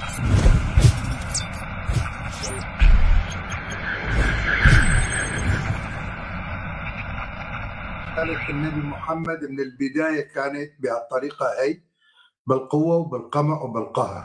رسالة النبي محمد من البداية كانت بهالطريقة هي بالقوة وبالقمع وبالقهر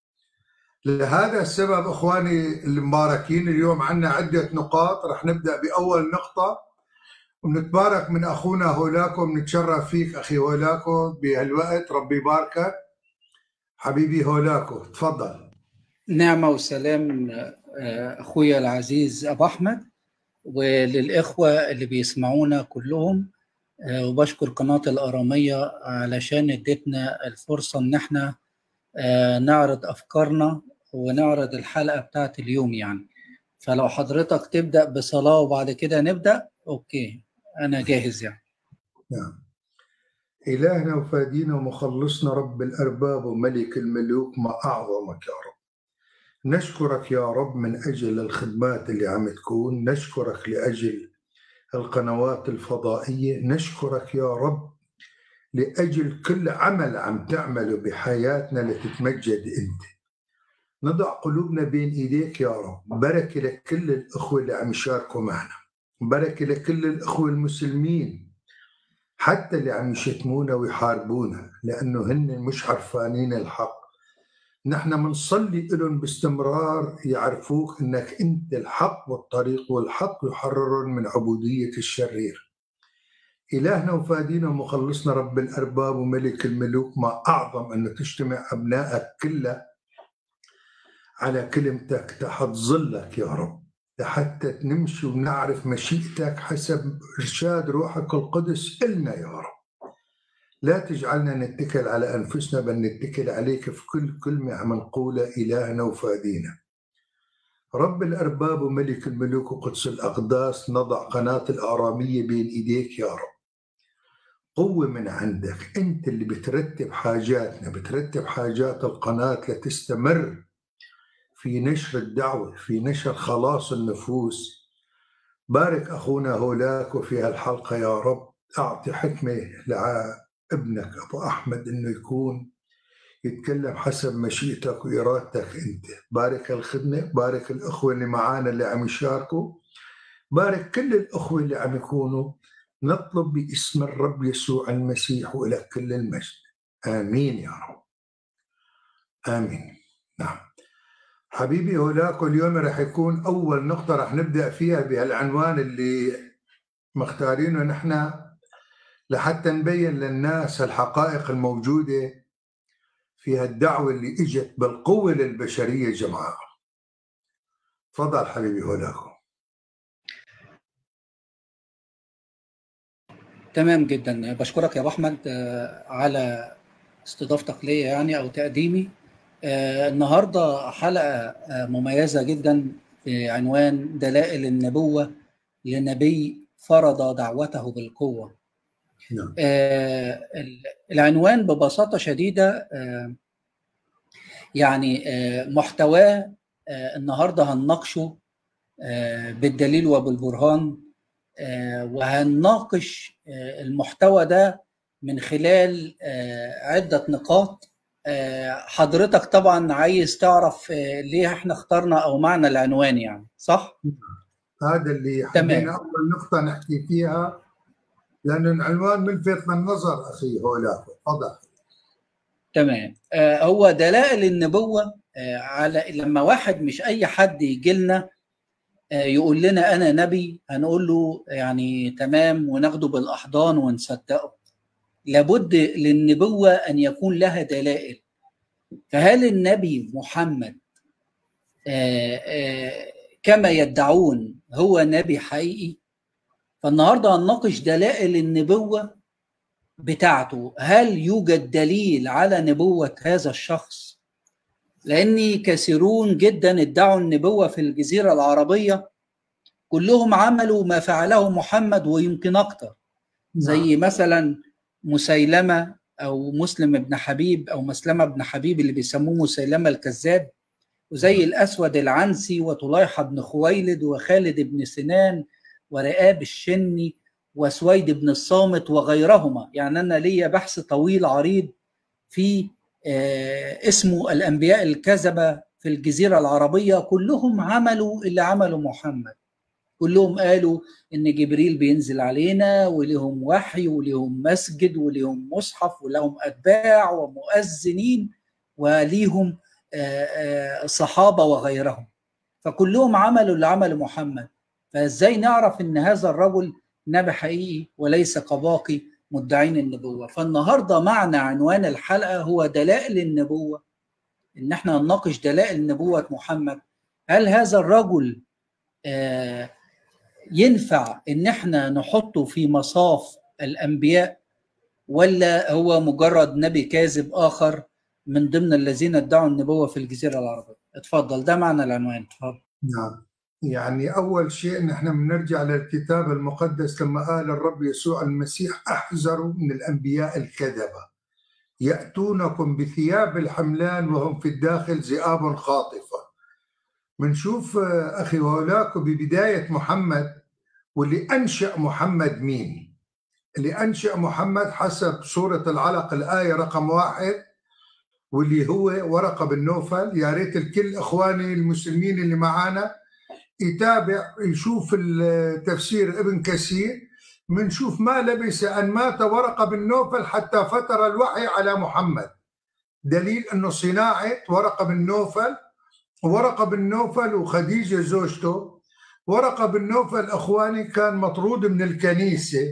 لهذا السبب اخواني المباركين اليوم عندنا عده نقاط رح نبدا باول نقطه ونتبارك من اخونا هولاكو ونتشرف فيك اخي هولاكو بهالوقت ربي يباركك حبيبي هولاكو تفضل نعمة وسلام آه، أخويا العزيز أبو أحمد وللإخوة اللي بيسمعونا كلهم آه، وبشكر قناة الأرامية علشان ادتنا الفرصة إن احنا آه، نعرض أفكارنا ونعرض الحلقة بتاعت اليوم يعني فلو حضرتك تبدأ بصلاة وبعد كده نبدأ أوكي أنا جاهز يعني نعم إلهنا وفادينا ومخلصنا رب الأرباب وملك الملوك ما أعظمك يا رب نشكرك يا رب من أجل الخدمات اللي عم تكون نشكرك لأجل القنوات الفضائية نشكرك يا رب لأجل كل عمل عم تعمله بحياتنا لتتمجد أنت نضع قلوبنا بين إيديك يا رب بركة لكل الأخوة اللي عم يشاركوا معنا بركة لكل الأخوة المسلمين حتى اللي عم يشتمونا ويحاربونا لأنه هن مش عرفانين الحق نحن منصلي لهم باستمرار يعرفوك انك انت الحق والطريق والحق يحررهم من عبودية الشرير إلهنا وفادينا ومخلصنا رب الأرباب وملك الملوك ما أعظم أن تجتمع أبنائك كلها على كلمتك تحت ظلك يا رب لحتى نمشي ونعرف مشيئتك حسب إرشاد روحك القدس إلنا يا رب لا تجعلنا نتكل على أنفسنا بل نتكل عليك في كل كلمة عم نقولها إلهنا وفادينا رب الأرباب وملك الملوك وقدس الأقداس نضع قناة الآرامية بين إيديك يا رب قوة من عندك أنت اللي بترتب حاجاتنا بترتب حاجات القناة لتستمر في نشر الدعوة في نشر خلاص النفوس بارك أخونا هولاك وفي هالحلقة يا رب أعطي حكمة ابنك أبو أحمد إنه يكون يتكلم حسب مشيئتك وإرادتك أنت بارك الخدمة بارك الأخوة اللي معانا اللي عم يشاركوا بارك كل الأخوة اللي عم يكونوا نطلب باسم الرب يسوع المسيح وإلى كل المجد آمين يا رب آمين نعم حبيبي هولاكو اليوم رح يكون أول نقطة رح نبدأ فيها بهالعنوان اللي مختارينه نحن لحتى نبين للناس الحقائق الموجودة في هالدعوة اللي اجت بالقوة للبشرية جمعاء تفضل حبيبي هولاكو تمام جدا بشكرك يا ابو احمد آه، على استضافتك ليا يعني او تقديمي آه، النهارده حلقه آه، مميزه جدا بعنوان دلائل النبوه لنبي فرض دعوته بالقوه نعم. آه العنوان ببساطة شديدة آه يعني آه محتواه آه النهاردة هنناقشه آه بالدليل وبالبرهان آه وهنناقش آه المحتوى ده من خلال آه عدة نقاط آه حضرتك طبعا عايز تعرف آه ليه احنا اخترنا او معنى العنوان يعني صح؟ هذا اللي حبينا اول نقطة نحكي فيها لأن العنوان ملفت للنظر أخي هولاكو تفضل تمام آه هو دلائل النبوة آه على لما واحد مش أي حد يجي لنا آه يقول لنا أنا نبي هنقول له يعني تمام وناخده بالأحضان ونصدقه لابد للنبوة أن يكون لها دلائل فهل النبي محمد آه آه كما يدعون هو نبي حقيقي فالنهارده هنناقش دلائل النبوه بتاعته هل يوجد دليل على نبوه هذا الشخص لاني كثيرون جدا ادعوا النبوه في الجزيره العربيه كلهم عملوا ما فعله محمد ويمكن اكتر زي مثلا مسيلمه او مسلم ابن حبيب او مسلمه ابن حبيب اللي بيسموه مسيلمه الكذاب وزي الاسود العنسي وطليحه بن خويلد وخالد بن سنان ورئاب الشني وسويد بن الصامت وغيرهما يعني أنا ليا بحث طويل عريض في اسمه الأنبياء الكذبة في الجزيرة العربية كلهم عملوا اللي عمله محمد كلهم قالوا ان جبريل بينزل علينا ولهم وحي ولهم مسجد ولهم مصحف ولهم اتباع ومؤذنين وليهم صحابه وغيرهم فكلهم عملوا اللي عمله محمد فازاي نعرف ان هذا الرجل نبي حقيقي وليس كباقي مدعين النبوه فالنهارده معنى عنوان الحلقه هو دلائل النبوه ان احنا نناقش دلائل نبوه محمد هل هذا الرجل آه ينفع ان احنا نحطه في مصاف الانبياء ولا هو مجرد نبي كاذب اخر من ضمن الذين ادعوا النبوه في الجزيره العربيه اتفضل ده معنى العنوان اتفضل نعم يعني اول شيء نحن بنرجع للكتاب المقدس لما قال الرب يسوع المسيح احذروا من الانبياء الكذبه ياتونكم بثياب الحملان وهم في الداخل ذئاب خاطفه بنشوف اخي ولاك ببدايه محمد واللي انشا محمد مين؟ اللي انشا محمد حسب سوره العلق الايه رقم واحد واللي هو ورقه بن نوفل يا ريت الكل اخواني المسلمين اللي معانا يتابع يشوف التفسير ابن كثير بنشوف ما لبث ان مات ورقه بن نوفل حتى فتر الوحي على محمد دليل انه صناعه ورقه بن نوفل ورقه بن نوفل وخديجه زوجته ورقه بن نوفل اخواني كان مطرود من الكنيسه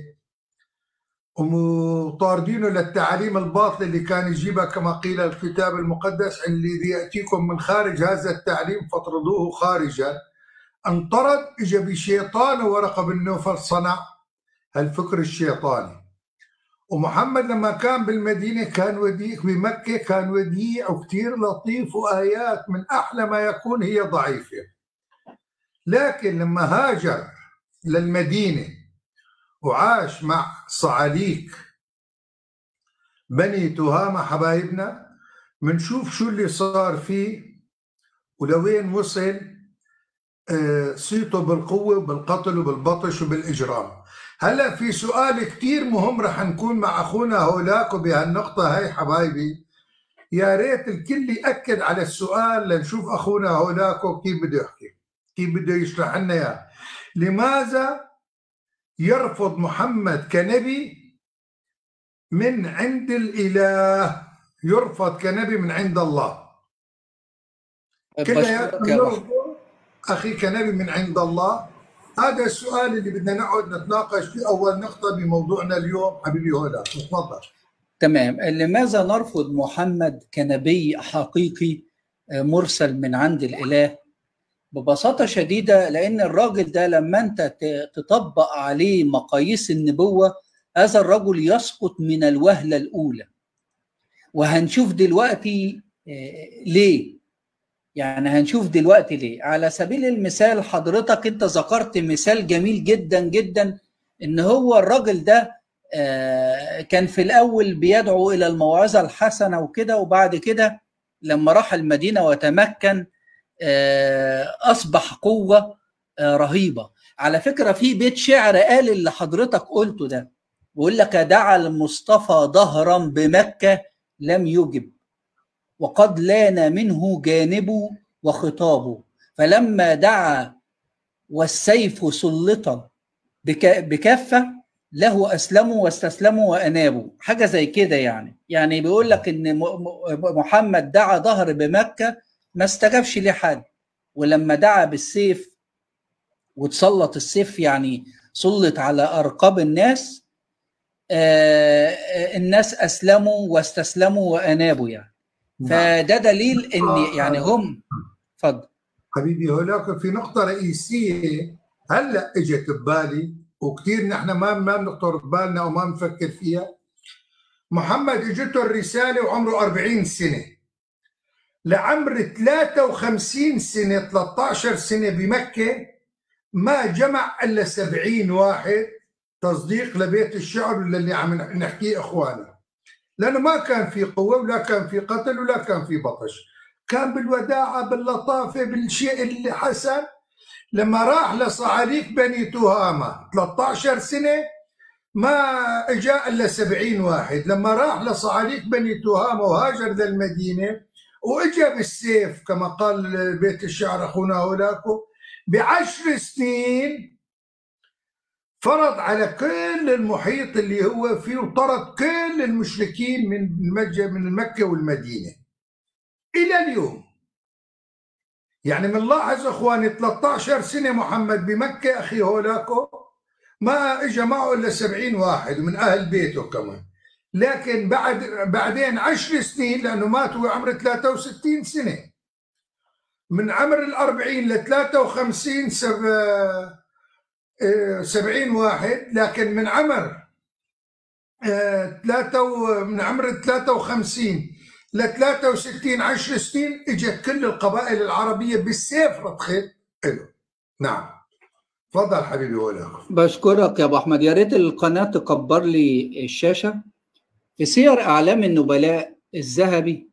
ومطاردينه للتعاليم الباطله اللي كان يجيبها كما قيل الكتاب المقدس الذي ياتيكم من خارج هذا التعليم فاطردوه خارجا انطرد اجى بشيطان ورقه بن نوفل صنع هالفكر الشيطاني ومحمد لما كان بالمدينة كان وديع بمكة كان وديع وكتير لطيف وآيات من أحلى ما يكون هي ضعيفة لكن لما هاجر للمدينة وعاش مع صعاليك بني تهامة حبايبنا منشوف شو اللي صار فيه ولوين وصل صيته بالقوة وبالقتل وبالبطش وبالإجرام هلا في سؤال كتير مهم رح نكون مع اخونا هولاكو بهالنقطة هاي حبايبي يا ريت الكل يأكد على السؤال لنشوف اخونا هولاكو كيف بده يحكي كيف بده يشرح لنا اياه لماذا يرفض محمد كنبي من عند الاله يرفض كنبي من عند الله كلها اخي كنبي من عند الله هذا السؤال اللي بدنا نقعد نتناقش فيه اول نقطه بموضوعنا اليوم حبيبي هولا تفضل تمام لماذا نرفض محمد كنبي حقيقي مرسل من عند الاله ببساطه شديده لان الراجل ده لما انت تطبق عليه مقاييس النبوه هذا الرجل يسقط من الوهله الاولى وهنشوف دلوقتي ليه يعني هنشوف دلوقتي ليه على سبيل المثال حضرتك انت ذكرت مثال جميل جدا جدا ان هو الراجل ده كان في الاول بيدعو الى الموعظه الحسنه وكده وبعد كده لما راح المدينه وتمكن اصبح قوه رهيبه على فكره في بيت شعر قال اللي حضرتك قلته ده بيقول لك دعا المصطفى ظهرا بمكه لم يجب وقد لان منه جانبه وخطابه فلما دعا والسيف سلط بكافه له اسلموا واستسلموا وانابوا حاجه زي كده يعني يعني بيقول لك ان محمد دعا ظهر بمكه ما استجابش لحد ولما دعا بالسيف وتسلط السيف يعني سلط على ارقاب الناس الناس اسلموا واستسلموا وانابوا يعني فده دليل ان يعني هم اتفضل حبيبي هناك في نقطة رئيسية هلا اجت ببالي وكثير نحن ما ما بنخطر ببالنا وما بنفكر فيها محمد اجته الرسالة وعمره 40 سنة لعمر 53 سنة 13 سنة بمكة ما جمع الا 70 واحد تصديق لبيت الشعر اللي عم نحكيه اخواننا لانه ما كان في قوه ولا كان في قتل ولا كان في بطش كان بالوداعه باللطافه بالشيء اللي حسن لما راح لصعاليك بني تهامه 13 سنه ما اجا الا سبعين واحد لما راح لصعاليك بني تهامة وهاجر للمدينة واجا بالسيف كما قال بيت الشعر اخونا هولاكو بعشر سنين فرض على كل المحيط اللي هو فيه وطرد كل المشركين من مكة من مكة والمدينة إلى اليوم يعني بنلاحظ اخواني 13 سنة محمد بمكة اخي هولاكو ما اجى معه الا 70 واحد ومن اهل بيته كمان لكن بعد بعدين 10 سنين لانه مات وهو عمره 63 سنة من عمر ال 40 ل 53 سب... 70 واحد لكن من عمر ثلاثة من عمر 53 ل 63 10 سنين اجت كل القبائل العربيه بالسيف رضخت له نعم تفضل حبيبي ولا بشكرك يا ابو احمد يا ريت القناه تكبر لي الشاشه في سير اعلام النبلاء الذهبي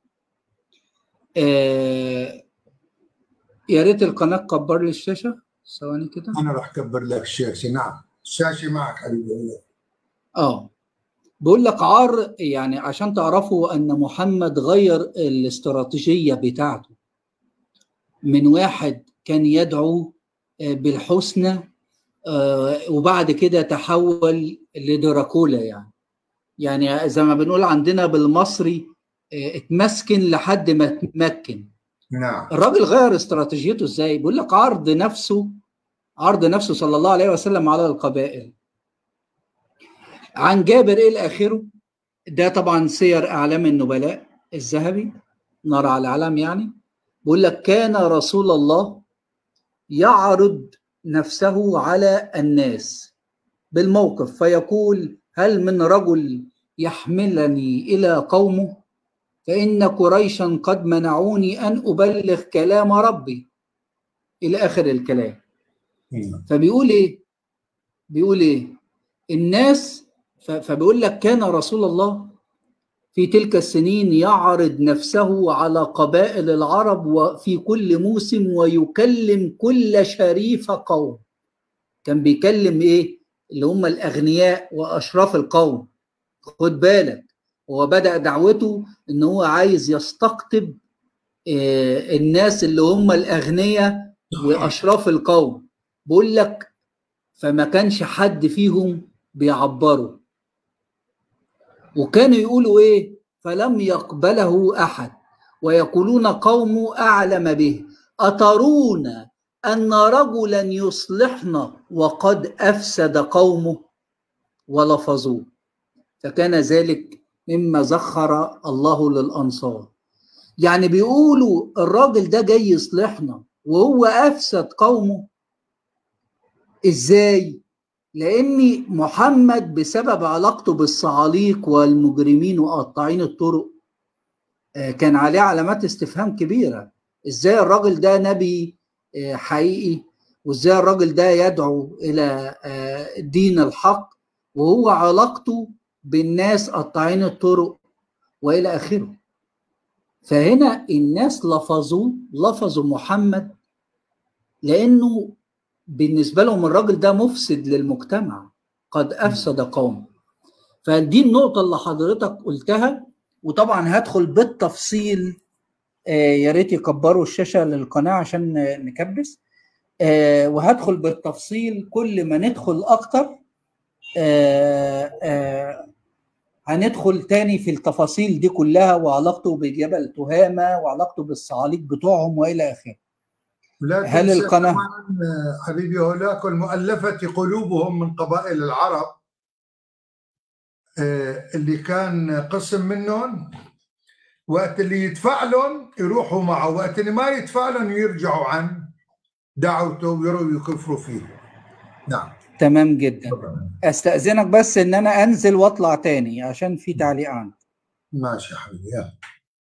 آه يا ريت القناه تكبر لي الشاشه ثواني كده انا راح اكبر لك الشاشه نعم الشاشه معك حبيبي ولا اه بقول لك عار يعني عشان تعرفوا ان محمد غير الاستراتيجيه بتاعته من واحد كان يدعو بالحسنى وبعد كده تحول لدراكولا يعني يعني زي ما بنقول عندنا بالمصري اتمسكن لحد ما اتمكن نعم الراجل غير استراتيجيته ازاي بيقول لك عرض نفسه عرض نفسه صلى الله عليه وسلم على القبائل عن جابر الى اخره ده طبعا سير اعلام النبلاء الذهبي نار على العلم يعني بيقول لك كان رسول الله يعرض نفسه على الناس بالموقف فيقول هل من رجل يحملني الى قومه فان قريشا قد منعوني ان ابلغ كلام ربي الى اخر الكلام فبيقول ايه بيقول ايه الناس فبيقول لك كان رسول الله في تلك السنين يعرض نفسه على قبائل العرب وفي كل موسم ويكلم كل شريف قوم كان بيكلم ايه اللي هم الاغنياء واشراف القوم خد بالك هو بدا دعوته ان هو عايز يستقطب الناس اللي هم الاغنياء واشراف القوم بقول لك فما كانش حد فيهم بيعبروا وكانوا يقولوا ايه فلم يقبله احد ويقولون قوم اعلم به اترون ان رجلا يصلحنا وقد افسد قومه ولفظوه فكان ذلك مما زخر الله للانصار يعني بيقولوا الراجل ده جاي يصلحنا وهو افسد قومه ازاي لان محمد بسبب علاقته بالصعاليق والمجرمين وقطاعين الطرق كان عليه علامات استفهام كبيره ازاي الراجل ده نبي حقيقي وازاي الراجل ده يدعو الى دين الحق وهو علاقته بالناس قطاعين الطرق والى اخره فهنا الناس لفظوه لفظوا محمد لانه بالنسبه لهم الراجل ده مفسد للمجتمع قد افسد قوم فدي النقطه اللي حضرتك قلتها وطبعا هدخل بالتفصيل آه يا ريت يكبروا الشاشه للقناه عشان نكبس آه وهدخل بالتفصيل كل ما ندخل اكتر آه آه هندخل تاني في التفاصيل دي كلها وعلاقته بجبل تهامه وعلاقته بالصعاليق بتوعهم والى اخره لا هل القناه حبيبي هولاك المؤلفه قلوبهم من قبائل العرب اللي كان قسم منهم وقت اللي يدفع لهم يروحوا معه وقت اللي ما يدفع لهم يرجعوا عن دعوته ويروا يكفروا فيه نعم تمام جدا استاذنك بس ان انا انزل واطلع تاني عشان في تعليقات ماشي يا حبيبي يلا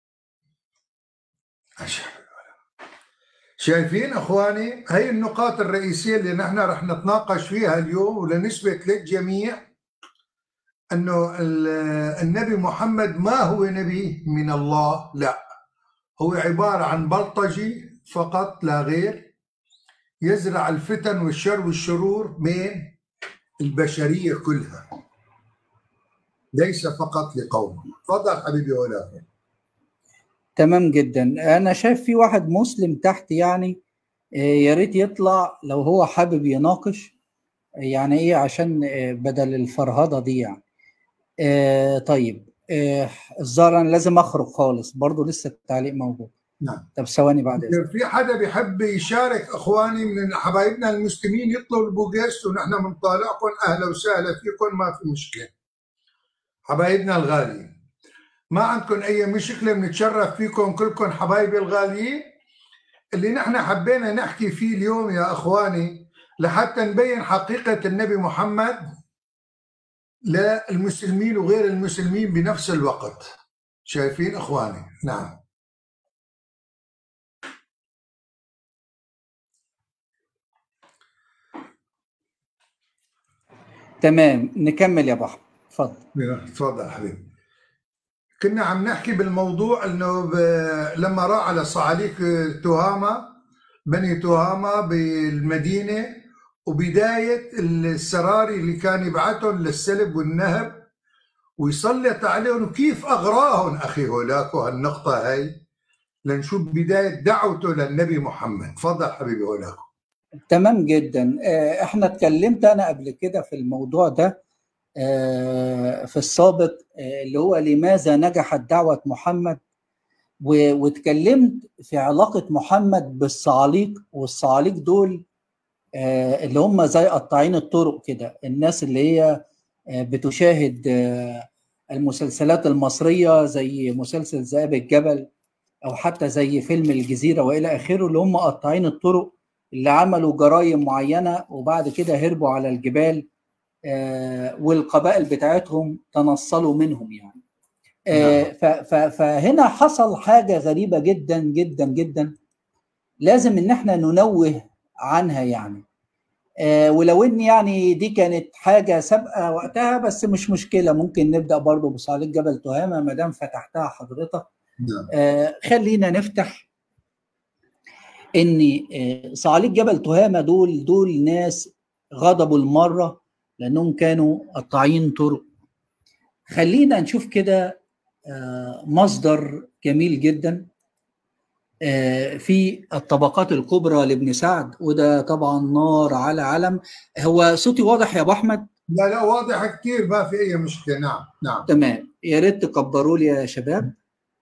ماشي شايفين اخواني هي النقاط الرئيسيه اللي نحن رح نتناقش فيها اليوم ولنثبت للجميع انه النبي محمد ما هو نبي من الله لا هو عباره عن بلطجي فقط لا غير يزرع الفتن والشر والشرور بين البشريه كلها ليس فقط لقومه تفضل حبيبي ولا تمام جدا انا شايف في واحد مسلم تحت يعني يا ريت يطلع لو هو حابب يناقش يعني ايه عشان بدل الفرهده دي يعني آه طيب آه الظاهر انا لازم اخرج خالص برضو لسه التعليق موجود نعم طب ثواني بعد اذنك في حدا بيحب يشارك اخواني من حبايبنا المسلمين يطلعوا البوجيست ونحن بنطالعكم اهلا وسهلا فيكم ما في مشكله حبايبنا الغاليين ما عندكم اي مشكله بنتشرف فيكم كلكم حبايبي الغاليين اللي نحن حبينا نحكي فيه اليوم يا اخواني لحتى نبين حقيقه النبي محمد للمسلمين وغير المسلمين بنفس الوقت شايفين اخواني نعم تمام نكمل يا ابو احمد اتفضل تفضل حبيبي كنا عم نحكي بالموضوع انه ب... لما راح على صعاليك تهامه بني تهامه بالمدينه وبدايه السراري اللي كان يبعثهم للسلب والنهب ويسلط عليهم وكيف اغراهم اخي هولاك هالنقطه هاي لنشوف بدايه دعوته للنبي محمد تفضل حبيبي هولاك تمام جدا احنا اتكلمت انا قبل كده في الموضوع ده في السابق اللي هو لماذا نجحت دعوة محمد واتكلمت في علاقة محمد بالصعاليق والصعاليق دول اللي هم زي قطاعين الطرق كده الناس اللي هي بتشاهد المسلسلات المصرية زي مسلسل ذئاب الجبل أو حتى زي فيلم الجزيرة وإلى آخره اللي هم قطاعين الطرق اللي عملوا جرائم معينة وبعد كده هربوا على الجبال آه والقبائل بتاعتهم تنصلوا منهم يعني آه فهنا حصل حاجة غريبة جدا جدا جدا لازم ان احنا ننوه عنها يعني آه ولو ان يعني دي كانت حاجة سابقة وقتها بس مش مشكلة ممكن نبدأ برضو بصعاليق جبل تهامة ما دام فتحتها حضرتك خلينا نفتح ان صعاليق جبل تهامة دول دول ناس غضبوا المره لانهم كانوا قطاعين طرق خلينا نشوف كده مصدر جميل جدا في الطبقات الكبرى لابن سعد وده طبعا نار على علم هو صوتي واضح يا ابو احمد لا لا واضح كثير ما في اي مشكله نعم نعم تمام يا ريت تكبروا لي يا شباب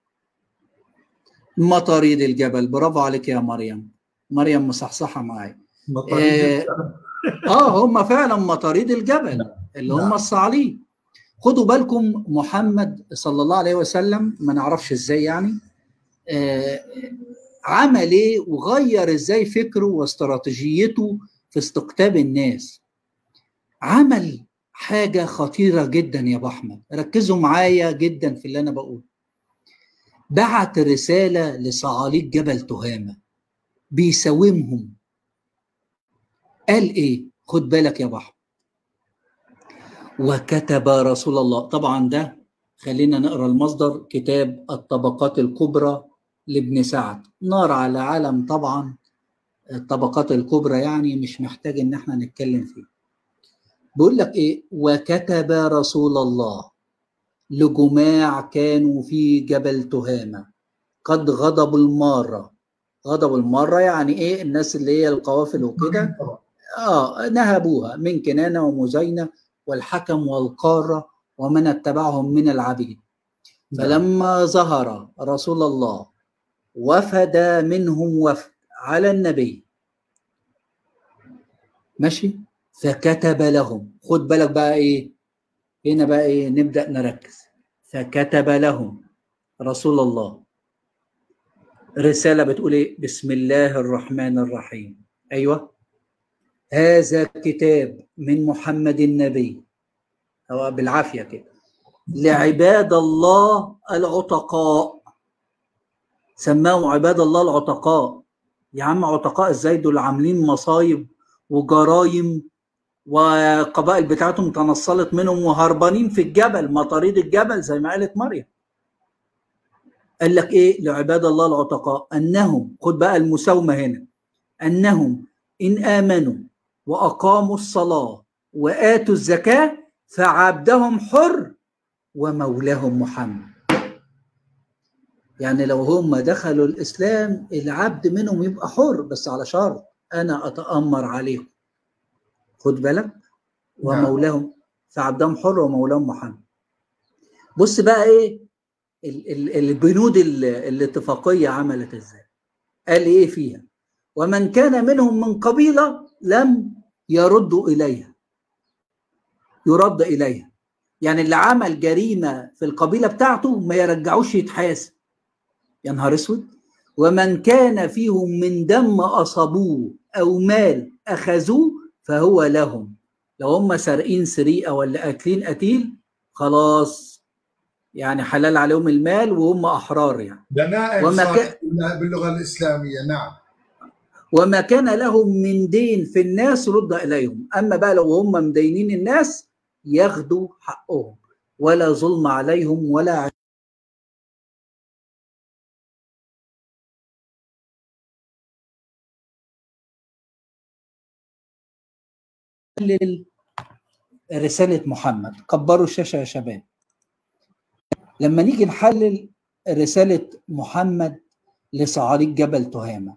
مطاريد الجبل برافو عليك يا مريم مريم مصحصحه معايا مطاريد اه هم فعلا مطاريد الجبل اللي هم الصعاليق خدوا بالكم محمد صلى الله عليه وسلم ما نعرفش ازاي يعني آه عمل ايه وغير ازاي فكره واستراتيجيته في استقطاب الناس عمل حاجة خطيرة جدا يا ابو احمد ركزوا معايا جدا في اللي انا بقوله بعت رسالة لصعاليق جبل تهامة بيساومهم قال ايه خد بالك يا بحر وكتب رسول الله طبعا ده خلينا نقرا المصدر كتاب الطبقات الكبرى لابن سعد نار على علم طبعا الطبقات الكبرى يعني مش محتاج ان احنا نتكلم فيه بيقول لك ايه وكتب رسول الله لجماع كانوا في جبل تهامة قد غضبوا المارة غضبوا المارة يعني ايه الناس اللي هي القوافل وكده اه نهبوها من كنانة ومزينة والحكم والقارة ومن اتبعهم من العبيد فلما ظهر رسول الله وفد منهم وفد على النبي ماشي فكتب لهم خد بالك بقى ايه هنا بقى ايه نبدأ نركز فكتب لهم رسول الله رسالة بتقول ايه بسم الله الرحمن الرحيم ايوه هذا كتاب من محمد النبي هو بالعافية كده لعباد الله العتقاء سماهم عباد الله العتقاء يا عم عتقاء ازاي دول عاملين مصايب وجرايم وقبائل بتاعتهم تنصلت منهم وهربانين في الجبل مطاريد الجبل زي ما قالت مريم قال لك ايه لعباد الله العتقاء انهم خد بقى المساومه هنا انهم ان امنوا واقاموا الصلاه واتوا الزكاه فعبدهم حر ومولاهم محمد يعني لو هم دخلوا الإسلام العبد منهم يبقى حر بس على شرط أنا أتأمر عليهم خد بالك ومولاهم فعبدهم حر ومولاهم محمد بص بقى ايه ال- ال- البنود ال- الاتفاقية عملت ازاي قال ايه فيها ومن كان منهم من قبيلة لم يردوا إليها يرد إليها يعني اللي عمل جريمة في القبيلة بتاعته ما يرجعوش يتحاسب يا نهار اسود ومن كان فيهم من دم أصابوه أو مال أخذوه فهو لهم لو هم سارقين سرقة ولا قاتلين قتيل خلاص يعني حلال عليهم المال وهم أحرار يعني دنائم وما صارت باللغه الاسلاميه نعم وما كان لهم من دين في الناس رد إليهم أما بقى لو هم مدينين الناس ياخدوا حقهم ولا ظلم عليهم ولا ع- نحلل رسالة محمد كبروا الشاشة يا شباب لما نيجي نحلل رسالة محمد لصعاليك جبل تهامة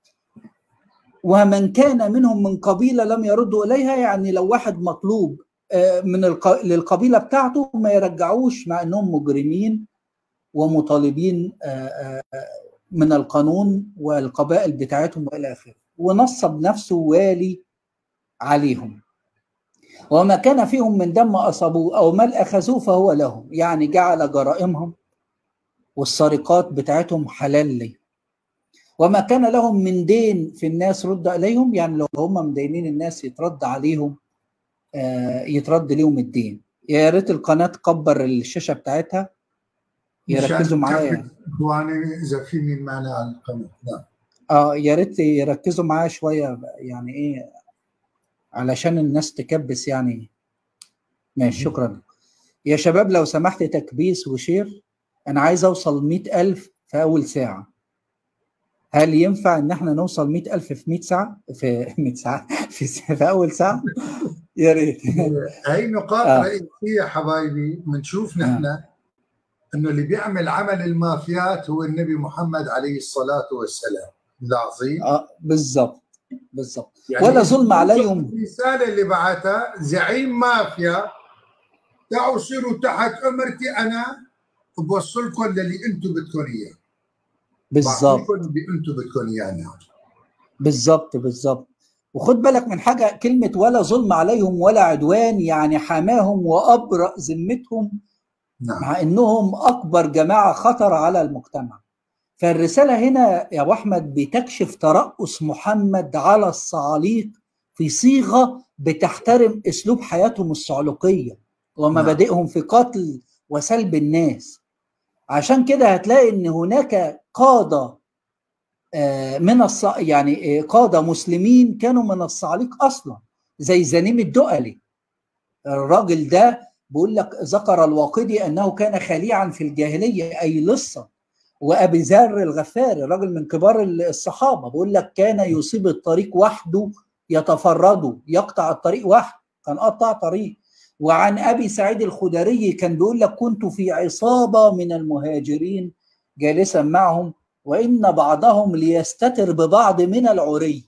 ومن كان منهم من قبيلة لم يردوا إليها يعني لو واحد مطلوب آه، من الق... للقبيلة بتاعته ما يرجعوش مع أنهم مجرمين ومطالبين آه، آه، آه، من القانون والقبائل بتاعتهم وإلى آخره ونصب نفسه والي عليهم وما كان فيهم من دم أصابوه أو مال أخذوه فهو لهم يعني جعل جرائمهم والسرقات بتاعتهم حلال لي وما كان لهم من دين في الناس رد إليهم يعني لو هم مدينين الناس يترد عليهم آه، يترد ليهم الدين يا ريت القناة تكبر الشاشة بتاعتها يركزوا مشان معايا نكمل اخواني اذا فيني المعنى على القناه نعم اه يا ريت يركزوا معايا شوية يعني ايه علشان الناس تكبس يعني ماشي شكرا يا شباب لو سمحت تكبيس وشير انا عايز اوصل مئة ألف في اول ساعة هل ينفع ان احنا نوصل مئة ألف في 100 ساعة في 100 ساعة في, في اول ساعة يا ريت هي نقاط آه. رئيسيه حبايبي بنشوف نحن انه اللي بيعمل عمل المافيات هو النبي محمد عليه الصلاه والسلام العظيم اه بالظبط بالظبط يعني ولا ظلم عليهم الرساله اللي بعتها زعيم مافيا تعوا صيروا تحت امرتي انا بوصلكم للي انتم بدكم اياه بالظبط بعطيكم اللي انتم بدكم اياه نعم بالظبط بالظبط وخد بالك من حاجه كلمه ولا ظلم عليهم ولا عدوان يعني حماهم وابرأ ذمتهم نعم مع انهم اكبر جماعه خطر على المجتمع فالرساله هنا يا ابو احمد بتكشف ترأس محمد على الصعاليق في صيغه بتحترم اسلوب حياتهم الصعلوقيه ومبادئهم في قتل وسلب الناس عشان كده هتلاقي ان هناك قاده آه، من الص... يعني آه، قاده مسلمين كانوا من الصعاليق اصلا زي زنيم الدؤلي الراجل ده بيقول لك ذكر الواقدي انه كان خليعا في الجاهليه اي لصا وابي ذر الغفاري راجل من كبار الصحابه بيقول لك كان يصيب الطريق وحده يتفرد يقطع الطريق وحده كان قطع طريق وعن ابي سعيد الخدري كان بيقول لك كنت في عصابه من المهاجرين جالسا معهم وان بعضهم ليستتر ببعض من العري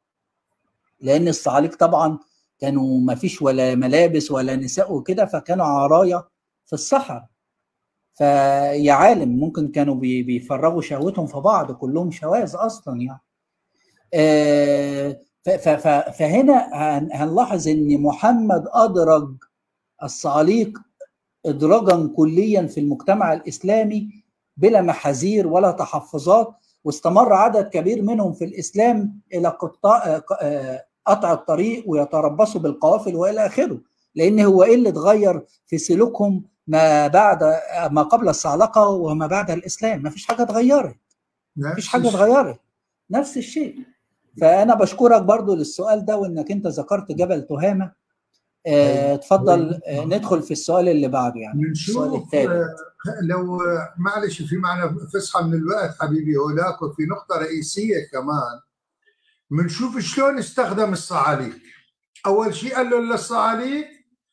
لان الصعاليق طبعا كانوا ما فيش ولا ملابس ولا نساء وكده فكانوا عرايا في الصحراء فيا عالم ممكن كانوا بي- بيفرغوا شهوتهم في بعض كلهم شواذ اصلا يعني آه، ف- ف- ف- فهنا هن- هنلاحظ ان محمد ادرج الصعاليق ادراجا كليا في المجتمع الاسلامي بلا محاذير ولا تحفظات واستمر عدد كبير منهم في الاسلام الى قطاع آه، قطع الطريق ويتربصوا بالقوافل والى اخره لان هو ايه اللي اتغير في سلوكهم ما بعد ما قبل الصعلقه وما بعد الاسلام ما فيش حاجه اتغيرت ما فيش حاجه اتغيرت نفس الشيء فانا بشكرك برضو للسؤال ده وانك انت ذكرت جبل تهامه آه، اتفضل آه، ندخل في السؤال اللي بعده يعني السؤال بنشوف الثالث آه، لو آه، معلش في معنا فسحه من الوقت حبيبي هولاك وفي نقطه رئيسيه كمان بنشوف شلون استخدم الصعاليك اول شيء قال له للصعاليك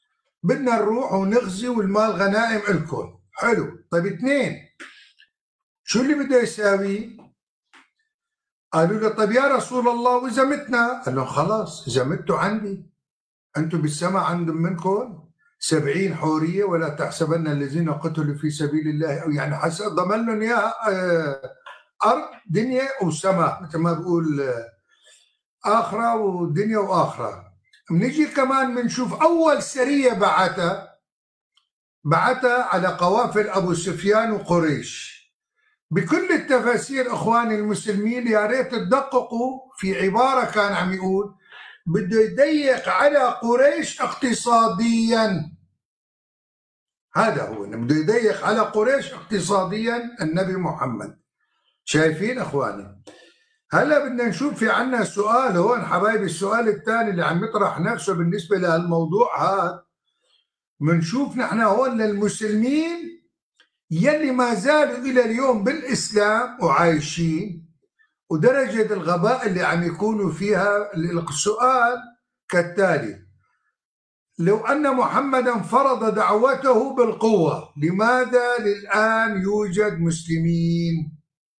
بدنا نروح ونغزي والمال غنائم الكل حلو طيب اثنين شو اللي بده يساوي قالوا له طيب يا رسول الله واذا متنا قال لهم خلاص اذا متوا عندي انتم بالسماء عندهم منكم سبعين حورية ولا تحسبن الذين قتلوا في سبيل الله أو يعني حسب ضمن لهم إياها أرض دنيا وسماء مثل ما بقول آخرة ودنيا وآخرة بنيجي كمان بنشوف أول سرية بعتها بعتها على قوافل أبو سفيان وقريش بكل التفاسير اخواني المسلمين يا ريت تدققوا في عباره كان عم يقول بده يضيق على قريش اقتصاديا هذا هو بده يضيق على قريش اقتصاديا النبي محمد شايفين اخواني هلا بدنا نشوف في عنا سؤال هون حبايبي السؤال الثاني اللي عم يطرح نفسه بالنسبه لهالموضوع هذا بنشوف نحن هون للمسلمين يلي ما زالوا الى اليوم بالاسلام وعايشين ودرجه الغباء اللي عم يكونوا فيها السؤال كالتالي لو ان محمدا فرض دعوته بالقوه لماذا للان يوجد مسلمين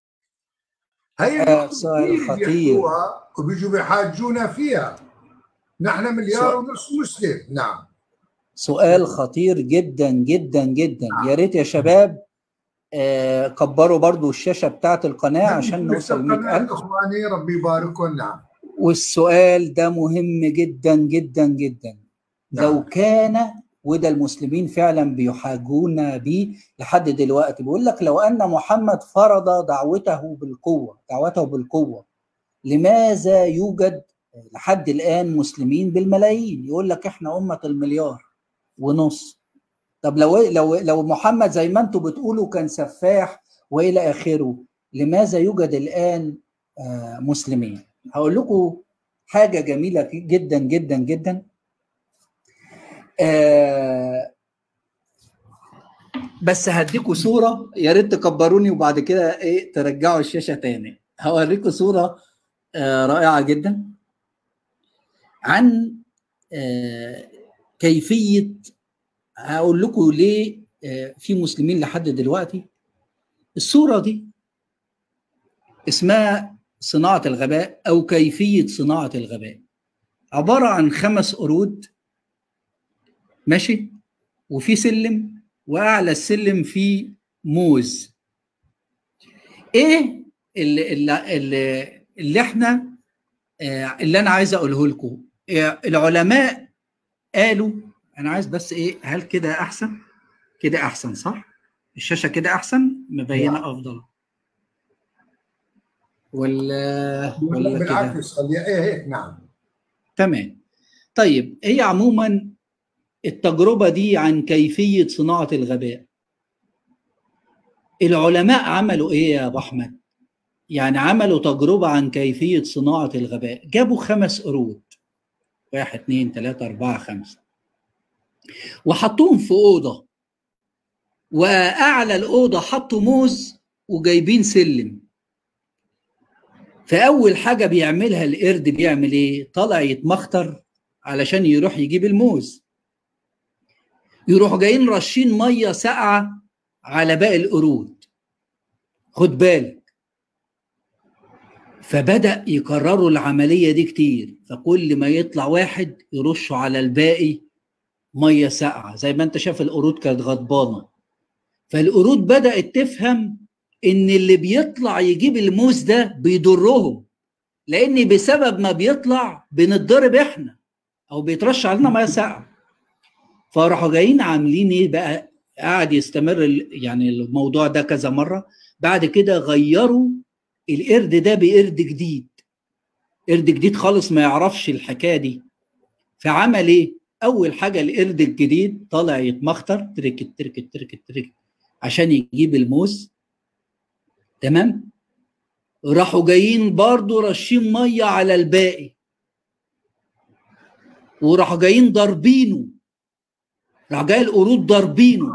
هي سؤال خطير وبيجوا بيحاجونا فيها نحن مليار ونص مسلم نعم سؤال خطير جدا جدا جدا يا ريت يا شباب آه كبروا برضو الشاشه بتاعت القناه عشان نوصل 100000 اخواني ربي يبارككم نعم والسؤال ده مهم جدا جدا جدا نعم. لو كان وده المسلمين فعلا بيحاجون به لحد دلوقتي بيقول لك لو ان محمد فرض دعوته بالقوه دعوته بالقوه لماذا يوجد لحد الان مسلمين بالملايين يقول لك احنا امه المليار ونص طب لو لو لو محمد زي ما انتم بتقولوا كان سفاح والى اخره لماذا يوجد الان آه مسلمين هقول لكم حاجه جميله جدا جدا جدا آه بس هديكوا صوره يا ريت تكبروني وبعد كده ايه ترجعوا الشاشه تاني هوريكم صوره آه رائعه جدا عن آه كيفيه هقول لكم ليه في مسلمين لحد دلوقتي الصوره دي اسمها صناعه الغباء او كيفيه صناعه الغباء عباره عن خمس قرود ماشي وفي سلم واعلى السلم فيه موز ايه اللي, اللي, اللي احنا اللي انا عايز اقوله لكم العلماء قالوا انا عايز بس ايه هل كده احسن كده احسن صح الشاشه كده احسن مبينه افضل ولا ولا بالعكس خليها ايه هيك نعم تمام طيب هي عموما التجربه دي عن كيفيه صناعه الغباء العلماء عملوا ايه يا ابو احمد يعني عملوا تجربه عن كيفيه صناعه الغباء جابوا خمس قرود واحد اثنين ثلاثة أربعة خمسة وحطوهم في أوضة وأعلى الأوضة حطوا موز وجايبين سلم فأول حاجة بيعملها القرد بيعمل إيه؟ طالع يتمخطر علشان يروح يجيب الموز يروحوا جايين رشين مية ساقعة على باقي القرود خد بالك فبدأ يكرروا العملية دي كتير فكل ما يطلع واحد يرشوا على الباقي ميه ساقعه زي ما انت شايف القرود كانت غضبانه فالقرود بدات تفهم ان اللي بيطلع يجيب الموز ده بيضرهم لان بسبب ما بيطلع بنتضرب احنا او بيترش علينا ميه ساقعه فراحوا جايين عاملين ايه بقى قعد يستمر يعني الموضوع ده كذا مره بعد كده غيروا القرد ده بقرد جديد قرد جديد خالص ما يعرفش الحكايه دي فعمل ايه اول حاجه القرد الجديد طالع يتمخطر ترك ترك ترك ترك عشان يجيب الموز تمام راحوا جايين برضو رشين ميه على الباقي وراحوا جايين ضاربينه راح جاي القرود ضاربينه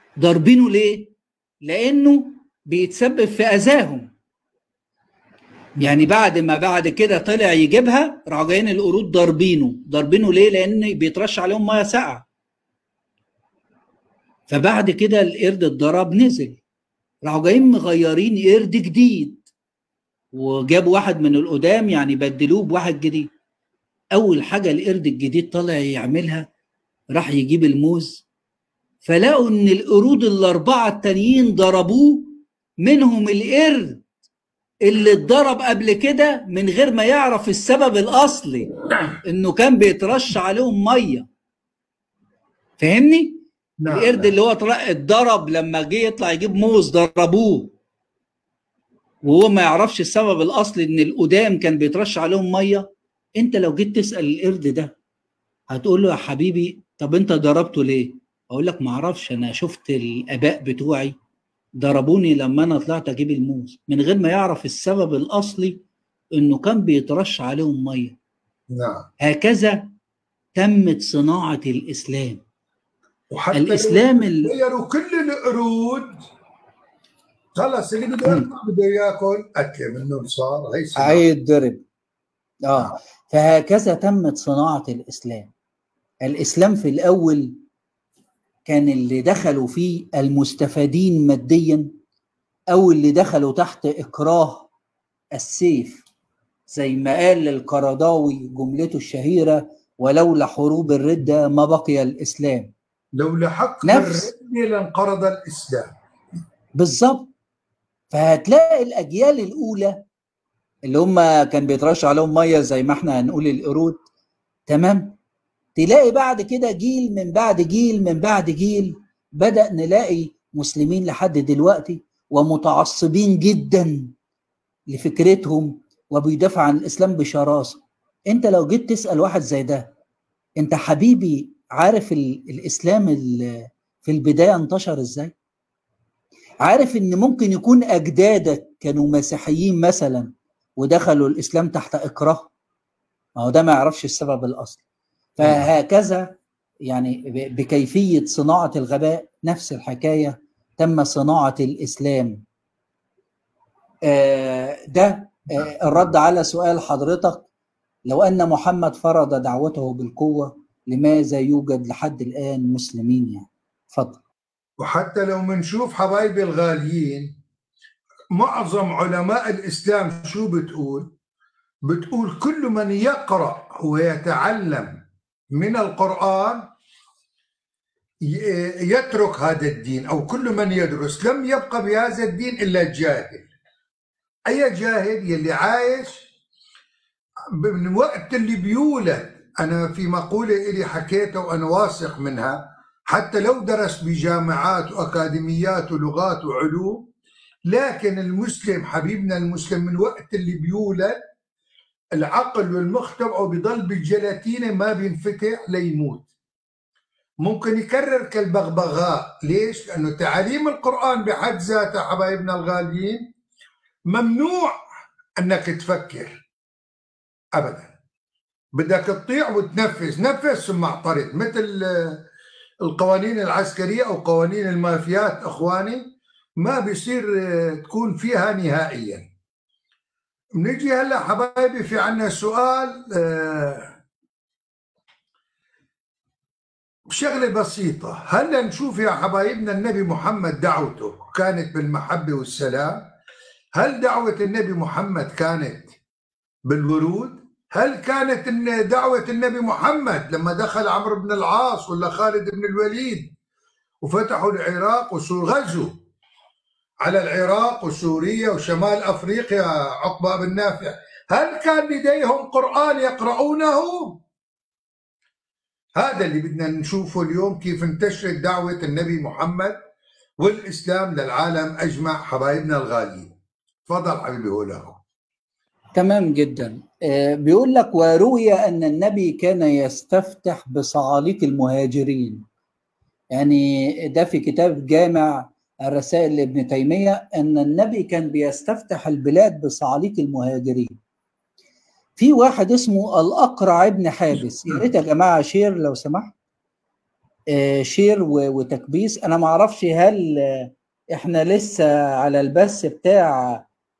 ضاربينه ليه؟ لانه بيتسبب في اذاهم يعني بعد ما بعد كده طلع يجيبها راحوا جايين القرود ضاربينه ضاربينه ليه لان بيترش عليهم ميه ساقعه فبعد كده القرد اتضرب نزل راحوا جايين مغيرين قرد جديد وجابوا واحد من القدام يعني بدلوه بواحد جديد اول حاجه القرد الجديد طالع يعملها راح يجيب الموز فلقوا ان القرود الاربعه التانيين ضربوه منهم القرد اللي اتضرب قبل كده من غير ما يعرف السبب الاصلي انه كان بيترش عليهم ميه فاهمني نعم القرد اللي هو طلع اتضرب لما جه يطلع يجيب موز ضربوه وهو ما يعرفش السبب الاصلي ان القدام كان بيترش عليهم ميه انت لو جيت تسال القرد ده هتقول له يا حبيبي طب انت ضربته ليه اقول لك ما اعرفش انا شفت الاباء بتوعي ضربوني لما انا طلعت اجيب الموز من غير ما يعرف السبب الاصلي انه كان بيترش عليهم ميه نعم هكذا تمت صناعه الاسلام وحتى الاسلام لو ال... غيروا كل القرود خلص اللي بده يطلع بده ياكل اكل منه صار هي صناعة. هيتضرب اه فهكذا تمت صناعه الاسلام الاسلام في الاول كان اللي دخلوا فيه المستفادين ماديا او اللي دخلوا تحت اكراه السيف زي ما قال القرضاوي جملته الشهيره ولولا حروب الرده ما بقي الاسلام لولا حق نفس- الرد لانقرض الاسلام بالظبط فهتلاقي الاجيال الاولى اللي هم كان بيترش عليهم ميه زي ما احنا هنقول القرود تمام تلاقي بعد كده جيل من بعد جيل من بعد جيل بدأ نلاقي مسلمين لحد دلوقتي ومتعصبين جدا لفكرتهم وبيدافع عن الاسلام بشراسه انت لو جيت تسال واحد زي ده انت حبيبي عارف ال- الاسلام ال- في البدايه انتشر ازاي عارف ان ممكن يكون اجدادك كانوا مسيحيين مثلا ودخلوا الاسلام تحت اكراه ما هو ده ما يعرفش السبب الاصلي فهكذا يعني ب- بكيفيه صناعه الغباء نفس الحكايه تم صناعه الاسلام آه، ده آه، الرد على سؤال حضرتك لو ان محمد فرض دعوته بالقوه لماذا يوجد لحد الان مسلمين يعني اتفضل وحتى لو منشوف حبايبي الغاليين معظم علماء الإسلام شو بتقول بتقول كل من يقرأ ويتعلم من القرآن ي- يترك هذا الدين أو كل من يدرس لم يبقى بهذا الدين إلا الجاهل أي جاهل يلي عايش من وقت اللي بيولد أنا في مقولة إلي حكيتها وأنا واثق منها حتى لو درس بجامعات وأكاديميات ولغات وعلوم لكن المسلم حبيبنا المسلم من وقت اللي بيولد العقل والمخ تبعه بضل بالجلاتينة ما بينفتح ليموت ممكن يكرر كالبغبغاء ليش؟ لأنه تعاليم القرآن بحد ذاتها حبايبنا الغاليين ممنوع أنك تفكر أبدا بدك تطيع وتنفذ نفذ ثم اعترض مثل آه، القوانين العسكرية أو قوانين المافيات أخواني ما بيصير آه، تكون فيها نهائيا بنجي هلا حبايبي في عنا سؤال آه، شغلة بسيطة هلا نشوف يا حبايبنا النبي محمد دعوته كانت بالمحبة والسلام هل دعوة النبي محمد كانت بالورود هل كانت إن دعوة النبي محمد لما دخل عمرو بن العاص ولا خالد بن الوليد وفتحوا العراق وسور غزوا على العراق وسوريا وشمال افريقيا عقبه بن نافع هل كان لديهم قران يقرؤونه هذا اللي بدنا نشوفه اليوم كيف انتشرت دعوه النبي محمد والاسلام للعالم اجمع حبايبنا الغاليين تفضل حبيبي هو له تمام جدا آه، بيقول لك وروي ان النبي كان يستفتح بصعاليق المهاجرين يعني ده في كتاب جامع الرسائل لابن تيمية ان النبي كان بيستفتح البلاد بصعاليق المهاجرين في واحد اسمه الاقرع ابن حابس يا ريت يا جماعه شير لو سمحت آه، شير و- وتكبيس انا ما اعرفش هل آه، احنا لسه على البث بتاع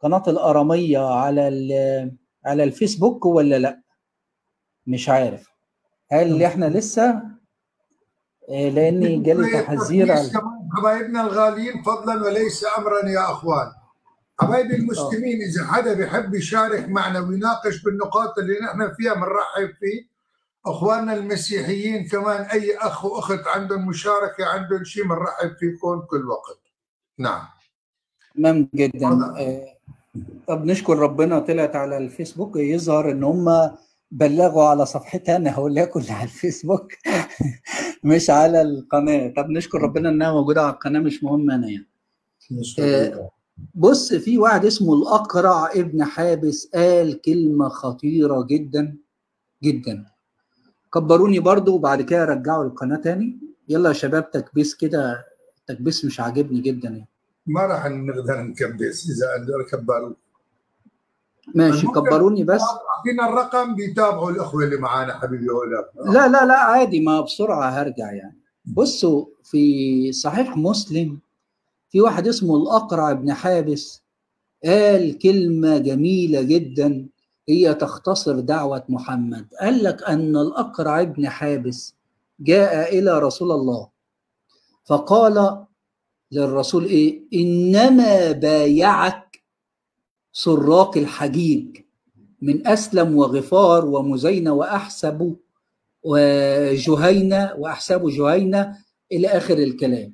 قناه الاراميه على على الفيسبوك ولا لا مش عارف هل احنا لسه لاني جالي تحذير على حبايبنا الغاليين فضلا وليس امرا يا اخوان حبايبي المسلمين اذا حدا بيحب يشارك معنا ويناقش بالنقاط اللي نحن فيها بنرحب فيه اخواننا المسيحيين كمان اي اخ واخت عندهم مشاركه عندهم شيء بنرحب فيكم كل وقت نعم تمام جدا آه طب نشكر ربنا طلعت على الفيسبوك يظهر ان هم بلغوا على صفحتي انا وليكن على الفيسبوك مش على القناه طب نشكر ربنا انها موجوده على القناه مش مهم انا يعني آه بص في واحد اسمه الاقرع ابن حابس قال كلمه خطيره جدا جدا كبروني برضو وبعد كده رجعوا القناه تاني يلا يا شباب تكبيس كده تكبيس مش عاجبني جدا يعني ما راح نقدر نكبس اذا كبروا ماشي كبروني بس اعطينا الرقم بيتابعوا الاخوه اللي معانا حبيبي هؤلاء لا لا لا عادي ما بسرعه هرجع يعني بصوا في صحيح مسلم في واحد اسمه الاقرع بن حابس قال كلمه جميله جدا هي تختصر دعوة محمد قال لك أن الأقرع بن حابس جاء إلى رسول الله فقال للرسول إيه إنما بايعك سراق الحجيج من أسلم وغفار ومزينة وأحسب وجهينة وأحسب جهينة إلى آخر الكلام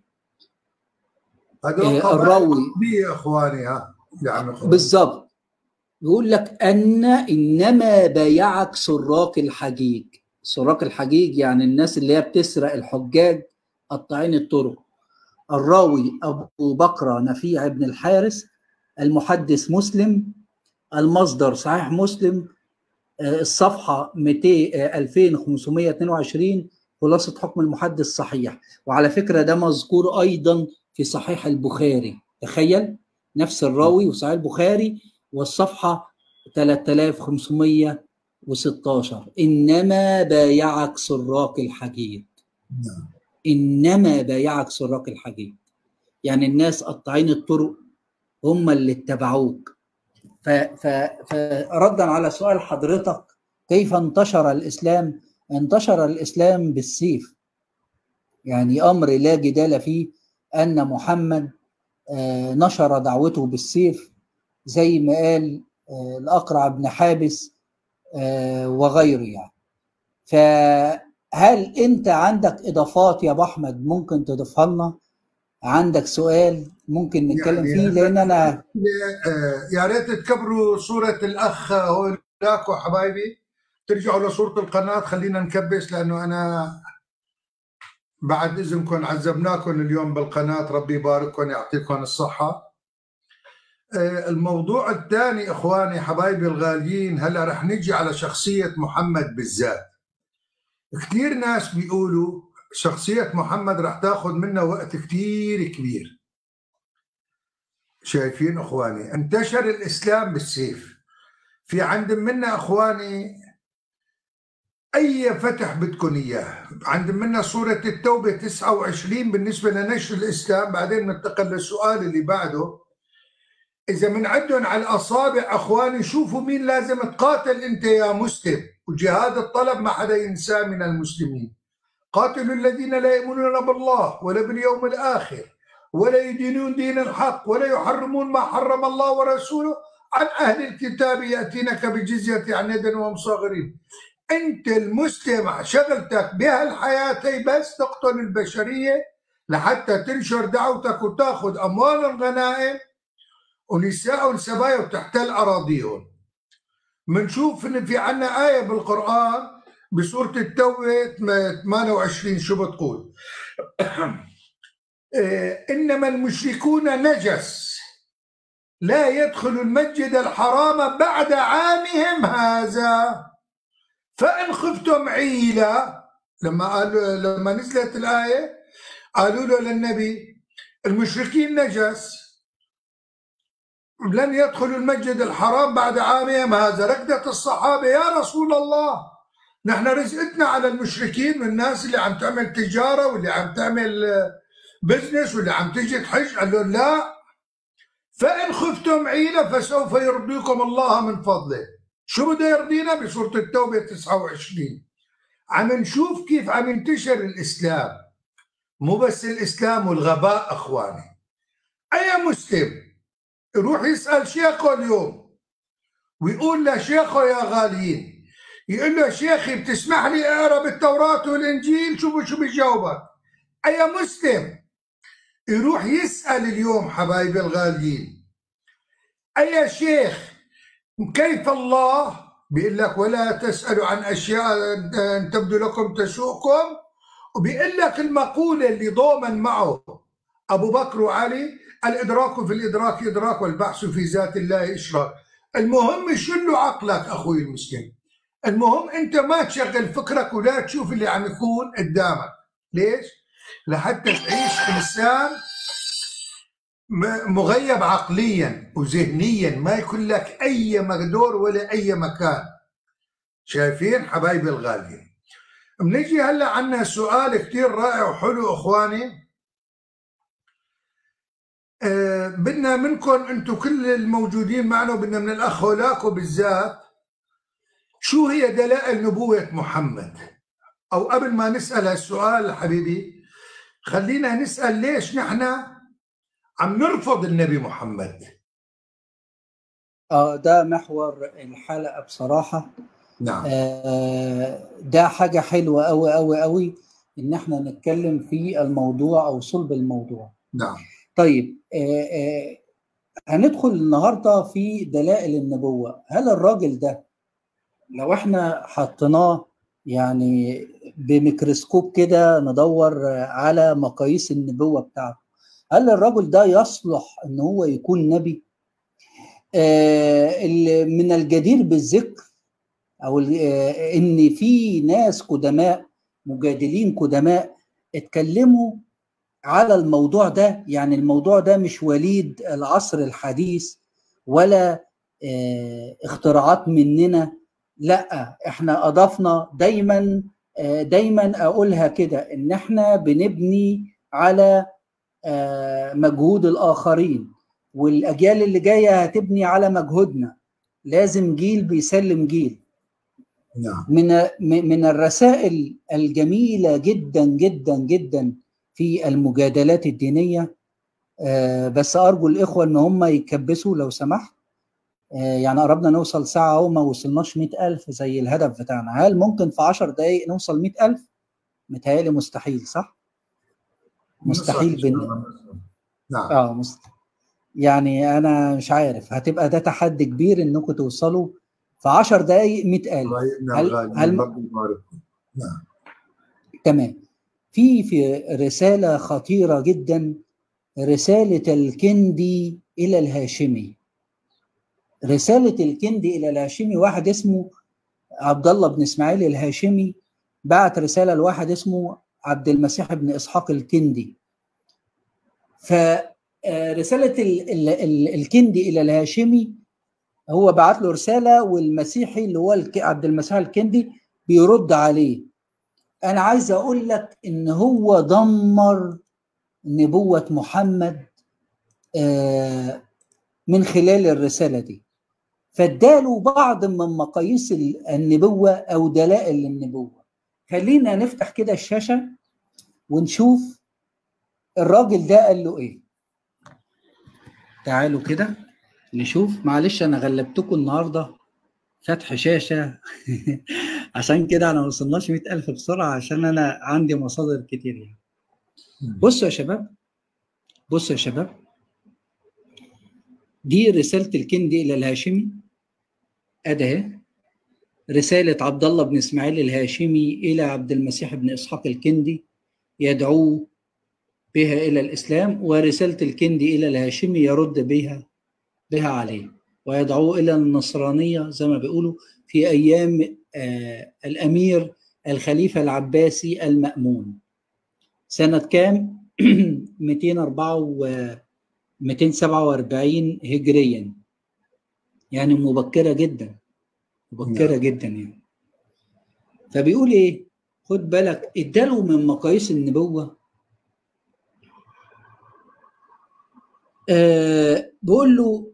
هذول الراوي يا إخواني ها يعني بالضبط يقول لك أن إنما بايعك سراق الحجيج سراق الحجيج يعني الناس اللي هي بتسرق الحجاج قطاعين الطرق الراوي أبو بكر نفيع بن الحارس المحدث مسلم المصدر صحيح مسلم الصفحة 200 2522 خلاصة حكم المحدث صحيح وعلى فكرة ده مذكور أيضا في صحيح البخاري تخيل نفس الراوي وصحيح البخاري والصفحة 3516 إنما بايعك سراق الحجيج إنما بايعك سراق الحجيج يعني الناس قطاعين الطرق هم اللي اتبعوك فردا على سؤال حضرتك كيف انتشر الإسلام انتشر الإسلام بالسيف يعني أمر لا جدال فيه أن محمد نشر دعوته بالسيف زي ما قال الأقرع بن حابس وغيره يعني فهل أنت عندك إضافات يا أبو أحمد ممكن تضيفها لنا عندك سؤال ممكن نتكلم يعني فيه لأن أنا يا ريت تكبروا صورة الأخ هولاك وحبايبي ترجعوا لصورة القناة خلينا نكبس لأنه أنا بعد إذنكم عذبناكم اليوم بالقناة ربي يبارككم يعطيكم الصحة الموضوع الثاني اخواني حبايبي الغاليين هلا رح نجي على شخصيه محمد بالذات كثير ناس بيقولوا شخصيه محمد رح تاخذ منا وقت كثير كبير شايفين اخواني انتشر الاسلام بالسيف في عند منا اخواني اي فتح بدكم اياه عند منا سوره التوبه 29 بالنسبه لنشر الاسلام بعدين ننتقل للسؤال اللي بعده إذا بنعدهم على الأصابع أخواني شوفوا مين لازم تقاتل أنت يا مسلم وجهاد الطلب ما حدا ينساه من المسلمين قاتلوا الذين لا يؤمنون بالله ولا باليوم الآخر ولا يدينون دين الحق ولا يحرمون ما حرم الله ورسوله عن أهل الكتاب يأتينك بجزية عن يد وهم صاغرين أنت المسلم شغلتك بهالحياة بس تقتل البشرية لحتى تنشر دعوتك وتاخذ أموال الغنائم ونساء سبايا وتحتل أراضيهم بنشوف إن في عنا آية بالقرآن بسورة التوبة 28 شو بتقول إنما المشركون نجس لا يدخل المسجد الحرام بعد عامهم هذا فإن خفتم عيلة لما قالوا لما نزلت الآية قالوا له للنبي المشركين نجس لن يدخلوا المسجد الحرام بعد عامهم هذا ركضة الصحابة يا رسول الله نحن رزقتنا على المشركين والناس اللي عم تعمل تجارة واللي عم تعمل بزنس واللي عم تيجي تحج قال له لا فإن خفتم عيلة فسوف يرضيكم الله من فضله شو بده يرضينا بسورة التوبة 29 عم نشوف كيف عم ينتشر الإسلام مو بس الإسلام والغباء أخواني أي مسلم يروح يسأل شيخه اليوم ويقول لشيخه يا غاليين يقول له شيخي بتسمح لي اقرا بالتوراة والانجيل شوفوا شو بيجاوبك اي مسلم يروح يسأل اليوم حبايبي الغاليين اي شيخ كيف الله بيقول لك ولا تسألوا عن اشياء ان تبدو لكم تسوءكم وبيقول لك المقولة اللي ضومن معه ابو بكر وعلي الادراك في الادراك ادراك والبحث في ذات الله اشراك المهم شنو عقلك اخوي المسلم المهم انت ما تشغل فكرك ولا تشوف اللي عم يكون قدامك ليش لحتى تعيش انسان مغيب عقليا وذهنيا ما يكون لك اي مقدور ولا اي مكان شايفين حبايبي الغاليين بنجي هلا عنا سؤال كثير رائع وحلو اخواني آه بدنا منكم انتم كل الموجودين معنا وبدنا من الاخ هولاكو بالذات شو هي دلائل نبوة محمد او قبل ما نسال هالسؤال حبيبي خلينا نسال ليش نحن عم نرفض النبي محمد اه ده محور الحلقه بصراحه نعم آه ده حاجه حلوه قوي قوي قوي ان احنا نتكلم في الموضوع او صلب الموضوع نعم طيب آه آه هندخل النهارده في دلائل النبوه هل الراجل ده لو احنا حطيناه يعني بميكروسكوب كده ندور على مقاييس النبوه بتاعته هل الرجل ده يصلح ان هو يكون نبي آه من الجدير بالذكر او آه ان في ناس قدماء مجادلين قدماء اتكلموا على الموضوع ده يعني الموضوع ده مش وليد العصر الحديث ولا آه اختراعات مننا لا احنا اضفنا دايما دايما اقولها كده ان احنا بنبني على مجهود الاخرين والاجيال اللي جايه هتبني على مجهودنا لازم جيل بيسلم جيل نعم من من الرسائل الجميله جدا جدا جدا في المجادلات الدينيه بس ارجو الاخوه ان هم يكبسوا لو سمحت يعني قربنا نوصل ساعة أهو ما وصلناش مئة ألف زي الهدف بتاعنا هل ممكن في عشر دقايق نوصل مئة ألف؟ متهيألي مستحيل صح؟ مستحيل بن... نعم اه مستحيل يعني أنا مش عارف هتبقى ده تحدي كبير إنكم توصلوا في عشر دقايق مئة ألف هل... هل... نعم تمام في في رسالة خطيرة جدا رسالة الكندي إلى الهاشمي رسالة الكندي إلى الهاشمي واحد اسمه عبد الله بن إسماعيل الهاشمي بعت رسالة لواحد اسمه عبد المسيح بن إسحاق الكندي فرسالة الكندي إلى الهاشمي هو بعت له رسالة والمسيحي اللي هو عبد المسيح الكندي بيرد عليه أنا عايز أقول لك إن هو دمر نبوة محمد من خلال الرسالة دي فاداله بعض من مقاييس النبوة أو دلائل النبوة خلينا نفتح كده الشاشة ونشوف الراجل ده قال له إيه تعالوا كده نشوف معلش أنا غلبتكم النهاردة فتح شاشة عشان كده أنا ما وصلناش مئة ألف بسرعة عشان أنا عندي مصادر كتير يعني بصوا يا شباب بصوا يا شباب دي رسالة الكندي إلى الهاشمي أده رسالة عبد الله بن إسماعيل الهاشمي إلى عبد المسيح بن إسحاق الكندي يدعوه بها إلى الإسلام ورسالة الكندي إلى الهاشمي يرد بها بها عليه ويدعوه إلى النصرانية زي ما بيقولوا في أيام آه الأمير الخليفة العباسي المأمون سنة كام؟ 204 247 هجريا يعني مبكرة جدا مبكرة جدا يعني فبيقول ايه خد بالك اداله من مقاييس النبوة آه بقول له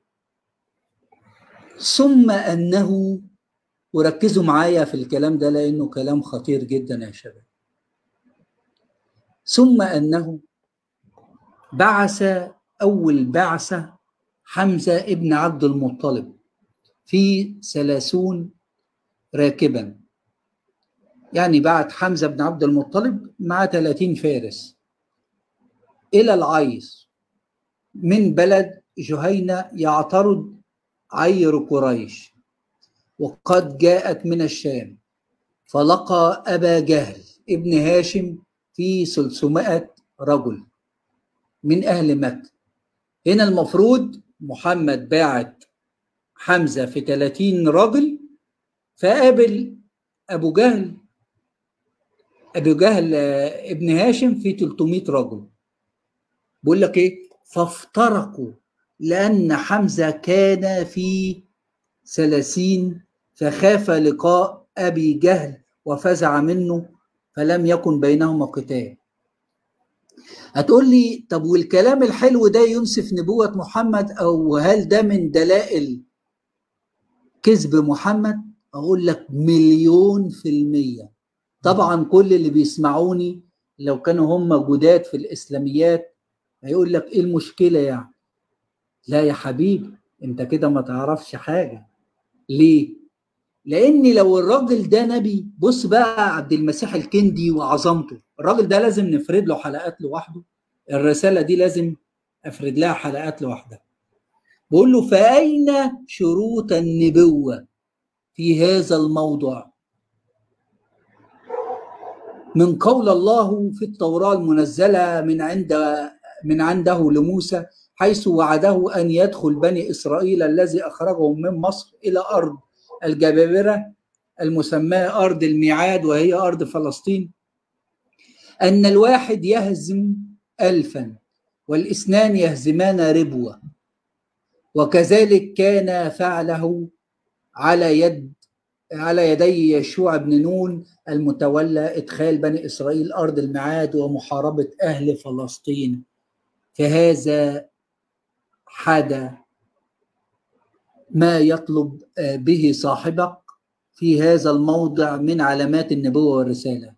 ثم انه وركزوا معايا في الكلام ده لانه كلام خطير جدا يا شباب ثم انه بعث اول بعثه حمزه ابن عبد المطلب في ثلاثون راكبا يعني بعت حمزه بن عبد المطلب مع 30 فارس الى العيص من بلد جهينه يعترض عير قريش وقد جاءت من الشام فلقى أبا جهل ابن هاشم في 300 رجل من أهل مكة هنا المفروض محمد باعت حمزة في 30 رجل فقابل أبو جهل أبو جهل ابن هاشم في 300 رجل بقول لك إيه فافترقوا لأن حمزة كان في ثلاثين فخاف لقاء أبي جهل وفزع منه فلم يكن بينهما قتال هتقول لي طب والكلام الحلو ده ينسف نبوة محمد أو هل ده من دلائل كذب محمد أقول لك مليون في المية طبعا كل اللي بيسمعوني لو كانوا هم جداد في الإسلاميات هيقول لك إيه المشكلة يعني لا يا حبيبي انت كده ما تعرفش حاجة ليه لان لو الراجل ده نبي بص بقى عبد المسيح الكندي وعظمته الراجل ده لازم نفرد له حلقات لوحده الرسالة دي لازم افرد لها حلقات لوحدها بقول له فأين شروط النبوة في هذا الموضوع من قول الله في التوراة المنزلة من عند من عنده لموسى حيث وعده أن يدخل بني إسرائيل الذي أخرجهم من مصر إلى أرض الجبابرة المسماة أرض الميعاد وهي أرض فلسطين أن الواحد يهزم ألفا والاثنان يهزمان ربوة وكذلك كان فعله على يد على يدي يشوع بن نون المتولى إدخال بني إسرائيل أرض الميعاد ومحاربة أهل فلسطين فهذا حدا ما يطلب به صاحبك في هذا الموضع من علامات النبوة والرسالة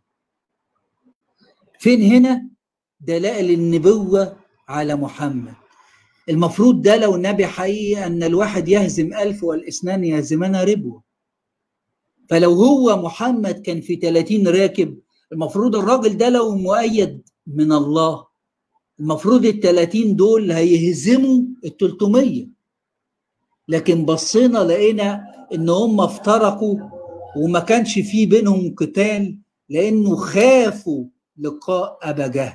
فين هنا دلائل النبوة على محمد المفروض ده لو نبي حقيقي أن الواحد يهزم ألف والإثنان يهزمان ربوة فلو هو محمد كان في 30 راكب المفروض الراجل ده لو مؤيد من الله المفروض ال 30 دول هيهزموا ال 300 لكن بصينا لقينا ان هم افترقوا وما كانش في بينهم قتال لانه خافوا لقاء ابا جهل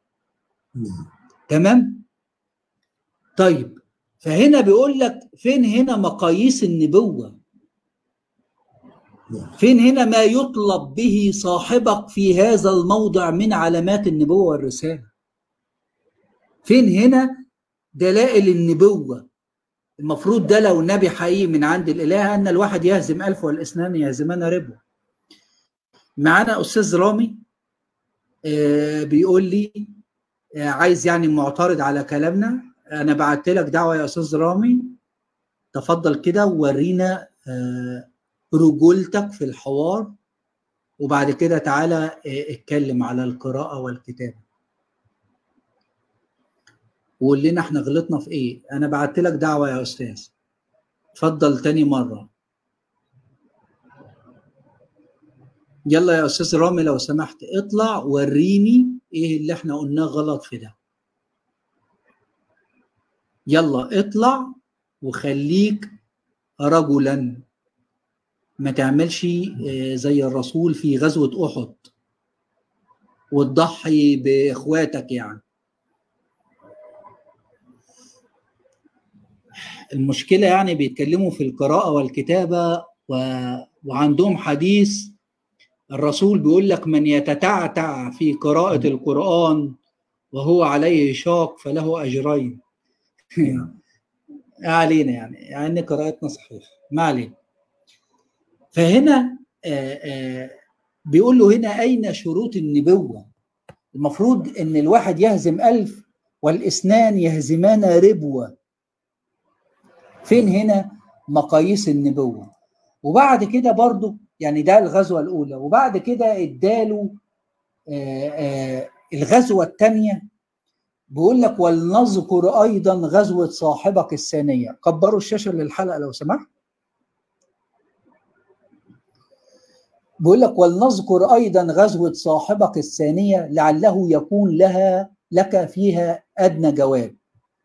تمام طيب فهنا بيقول لك فين هنا مقاييس النبوه فين هنا ما يطلب به صاحبك في هذا الموضع من علامات النبوه والرساله فين هنا دلائل النبوة المفروض ده لو نبي حقيقي من عند الإله أن الواحد يهزم ألف والإثنان يهزمان ربوة معانا أستاذ رامي آه بيقول لي آه عايز يعني معترض على كلامنا أنا بعت لك دعوة يا أستاذ رامي تفضل كده وورينا آه رجولتك في الحوار وبعد كده تعالى اتكلم على القراءة والكتابة وقول لنا احنا غلطنا في ايه انا بعت لك دعوه يا استاذ اتفضل تاني مره يلا يا استاذ رامي لو سمحت اطلع وريني ايه اللي احنا قلناه غلط في ده يلا اطلع وخليك رجلا ما تعملش زي الرسول في غزوه احد وتضحي باخواتك يعني المشكلة يعني بيتكلموا في القراءة والكتابة و... وعندهم حديث الرسول بيقول لك من يتتعتع في قراءة القرآن وهو عليه شاق فله أجرين علينا يعني يعني قراءتنا صحيحة ما علينا فهنا آآ آآ بيقول له هنا أين شروط النبوة المفروض إن الواحد يهزم ألف والاثنان يهزمان ربوة فين هنا مقاييس النبوة وبعد كده برضو يعني ده الغزوة الأولى وبعد كده اداله آه، آه، الغزوة الثانية بيقول لك ولنذكر أيضا غزوة صاحبك الثانية كبروا الشاشة للحلقة لو سمحت بيقول لك ولنذكر ايضا غزوه صاحبك الثانيه لعله يكون لها لك فيها ادنى جواب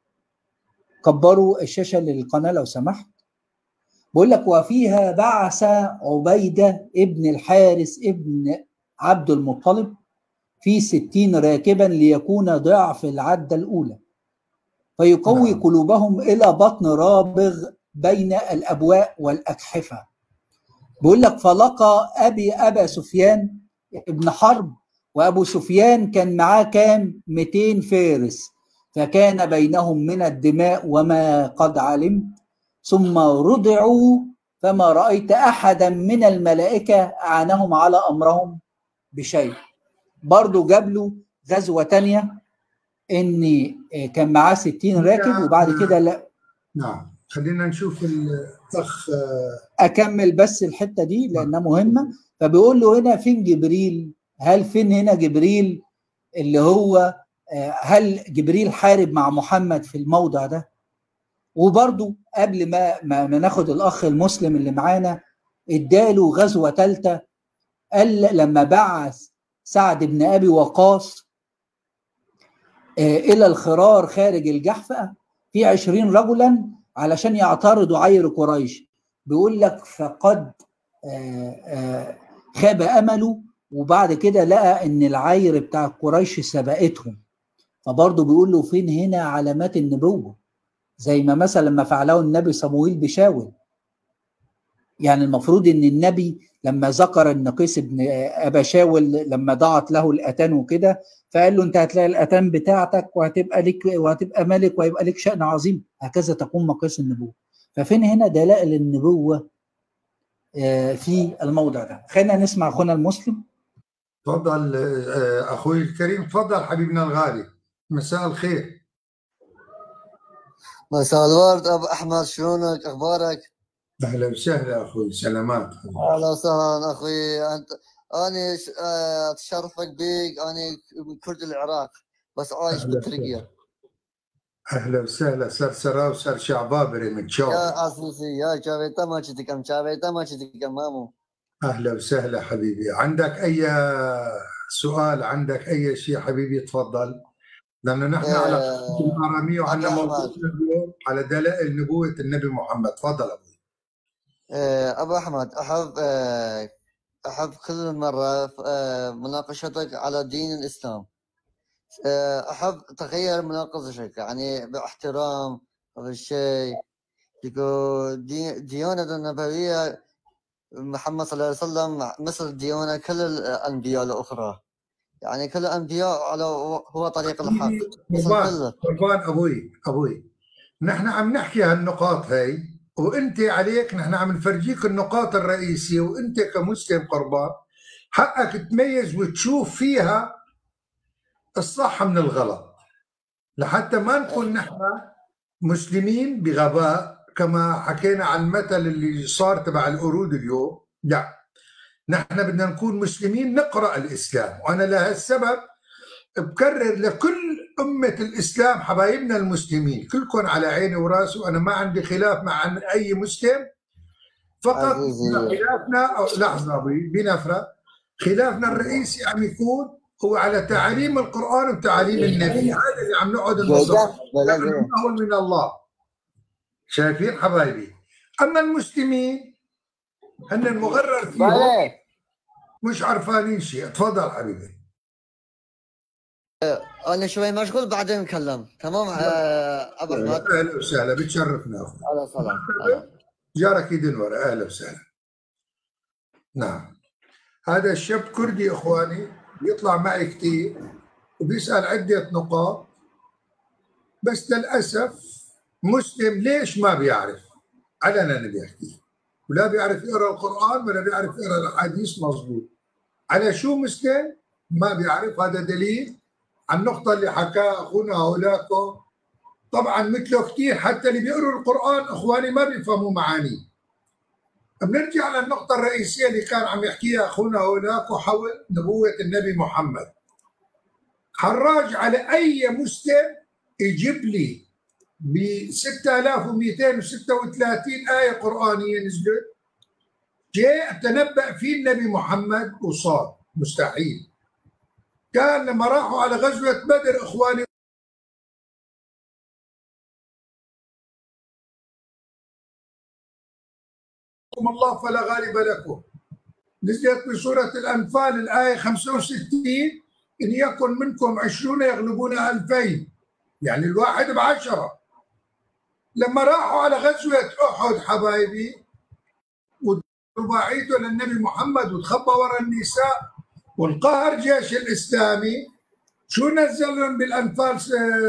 كبروا الشاشه للقناه لو سمحت بيقول لك وفيها بعث عبيده ابن الحارث ابن عبد المطلب في ستين راكبا ليكون ضعف العدة الأولى فيقوي نعم. قلوبهم إلى بطن رابغ بين الأبواء والأكحفة بيقول لك فلقى ابي ابا سفيان ابن حرب وابو سفيان كان معاه كام 200 فارس فكان بينهم من الدماء وما قد علمت ثم رضعوا فما رايت احدا من الملائكه اعانهم على امرهم بشيء برضه جاب له غزوه تانية ان كان معاه 60 راكب وبعد كده لا نعم خلينا نشوف الاخ اكمل بس الحته دي لانها مهمه فبيقول له هنا فين جبريل هل فين هنا جبريل اللي هو آه، هل جبريل حارب مع محمد في الموضع ده وبرضو قبل ما ما ما ناخد الاخ المسلم اللي معانا اداله غزوه ثالثه قال لما بعث سعد بن ابي وقاص آه، الى الخرار خارج الجحفه في عشرين رجلا علشان يعترضوا عير قريش بيقول لك فقد آه، آه، خاب امله وبعد كده لقى ان العير بتاع قريش سبقتهم فبرضه بيقول له فين هنا علامات النبوه زي ما مثلا لما فعله النبي صمويل بشاول يعني المفروض ان النبي لما ذكر ان قيس بن ابا شاول لما ضاعت له الاتان وكده فقال له انت هتلاقي الاتان بتاعتك وهتبقى لك وهتبقى ملك وهيبقى لك شان عظيم هكذا تكون مقاييس النبوه ففين هنا دلائل النبوه آه، في الموضع ده خلينا نسمع اخونا المسلم تفضل آه، اخوي الكريم تفضل حبيبنا الغالي مساء الخير مساء الورد ابو احمد شلونك اخبارك؟ اهلا وسهلا اخوي سلامات اهلا وسهلا اخوي انت انا ش- آه، اتشرفك بيك انا من كرد العراق بس عايش أهلا بتركيا اهلا وسهلا سر سرا وسر شعبابري من يا تشاو عزيزي يا جاويتا ما كم جاويتا ما كم مامو اهلا وسهلا حبيبي عندك اي سؤال عندك اي شيء حبيبي تفضل لانه نحن على آه، الاراميه وعندنا أبو موضوع أحمد. اليوم على دلائل نبوه النبي محمد تفضل ابوي آه، ابو احمد احب آه، احب كل مره آه، مناقشتك على دين الاسلام آه، احب تغير مناقشتك يعني باحترام هذا الشيء يقول دي- ديانة النبوية محمد صلى الله عليه وسلم مثل ديانة كل الأنبياء الأخرى يعني كل الأنبياء على هو طريق الحق مثل قربان كله قربان ابوي ابوي نحن عم نحكي هالنقاط هاي وانت عليك نحن عم نفرجيك النقاط الرئيسيه وانت كمسلم قربان حقك تميز وتشوف فيها الصح من الغلط لحتى ما نكون نحن مسلمين بغباء كما حكينا عن المثل اللي صار تبع القرود اليوم لا نحن بدنا نكون مسلمين نقرا الاسلام وانا لهالسبب بكرر لكل أمة الإسلام حبايبنا المسلمين كلكم على عيني وراسي وأنا ما عندي خلاف مع أي مسلم فقط عزيزي. خلافنا أو لحظة أبوي بنفرة خلافنا الرئيسي عم يكون هو على تعاليم القرآن وتعاليم النبي هذا اللي عم نقعد ننصح جيدة ولا جيدة أول من الله شايفين حبايبي أما المسلمين هن المغرر فيهم بله مش عرفانين شيء تفضل حبيبي أنا شوي مشغول بعدين نتكلم تمام آه، أبو أحمد أهلا وسهلا بتشرفنا أخوي على السلام هلا. جارك يدن ورا اهلا وسهلا نعم هذا الشاب كردي اخواني بيطلع معي كثير وبيسال عده نقاط بس للاسف مسلم ليش ما بيعرف علنا انا بيحكي ولا بيعرف يقرا القران ولا بيعرف يقرا الاحاديث مظبوط على شو مسلم ما بيعرف هذا دليل على النقطة اللي حكاها أخونا هولاكو طبعا مثله كثير حتى اللي بيقروا القرآن إخواني ما بيفهموا معانيه بنرجع للنقطة الرئيسية اللي كان عم يحكيها أخونا هولاكو حول نبوة النبي محمد حراج على أي مسلم يجيب لي ب 6236 آية قرآنية نزلت جاء تنبأ فيه النبي محمد وصار مستحيل كان لما راحوا على غزوة بدر إخواني الله فلا غالب لكم نزلت بسورة الأنفال الآية 65 إن يكن منكم عشرون يغلبون ألفين يعني الواحد بعشرة لما راحوا على غزوة أحد حبايبي ورباعيته للنبي محمد وتخبى ورا النساء والقهر جيش الإسلامي شو نزل لهم بالأنفال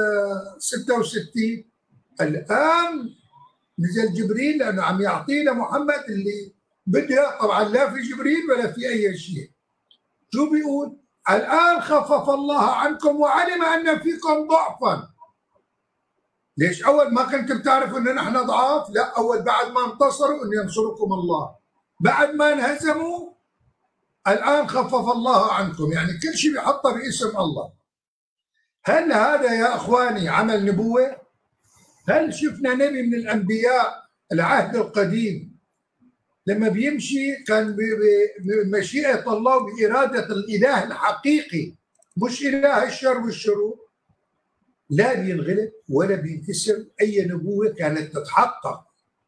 66 الآن نزل جبريل لأنه عم يعطيه لمحمد اللي بده طبعا لا في جبريل ولا في أي شيء شو بيقول الآن خفف الله عنكم وعلم أن فيكم ضعفا ليش أول ما كنتم تعرفوا أن نحن ضعاف لا أول بعد ما انتصروا أن ينصركم الله بعد ما انهزموا الآن خفف الله عنكم يعني كل شيء بيحطه باسم الله هل هذا يا أخواني عمل نبوة هل شفنا نبي من الأنبياء العهد القديم لما بيمشي كان بمشيئة الله بإرادة الإله الحقيقي مش إله الشر والشرور لا بينغلب ولا بينكسر أي نبوة كانت تتحقق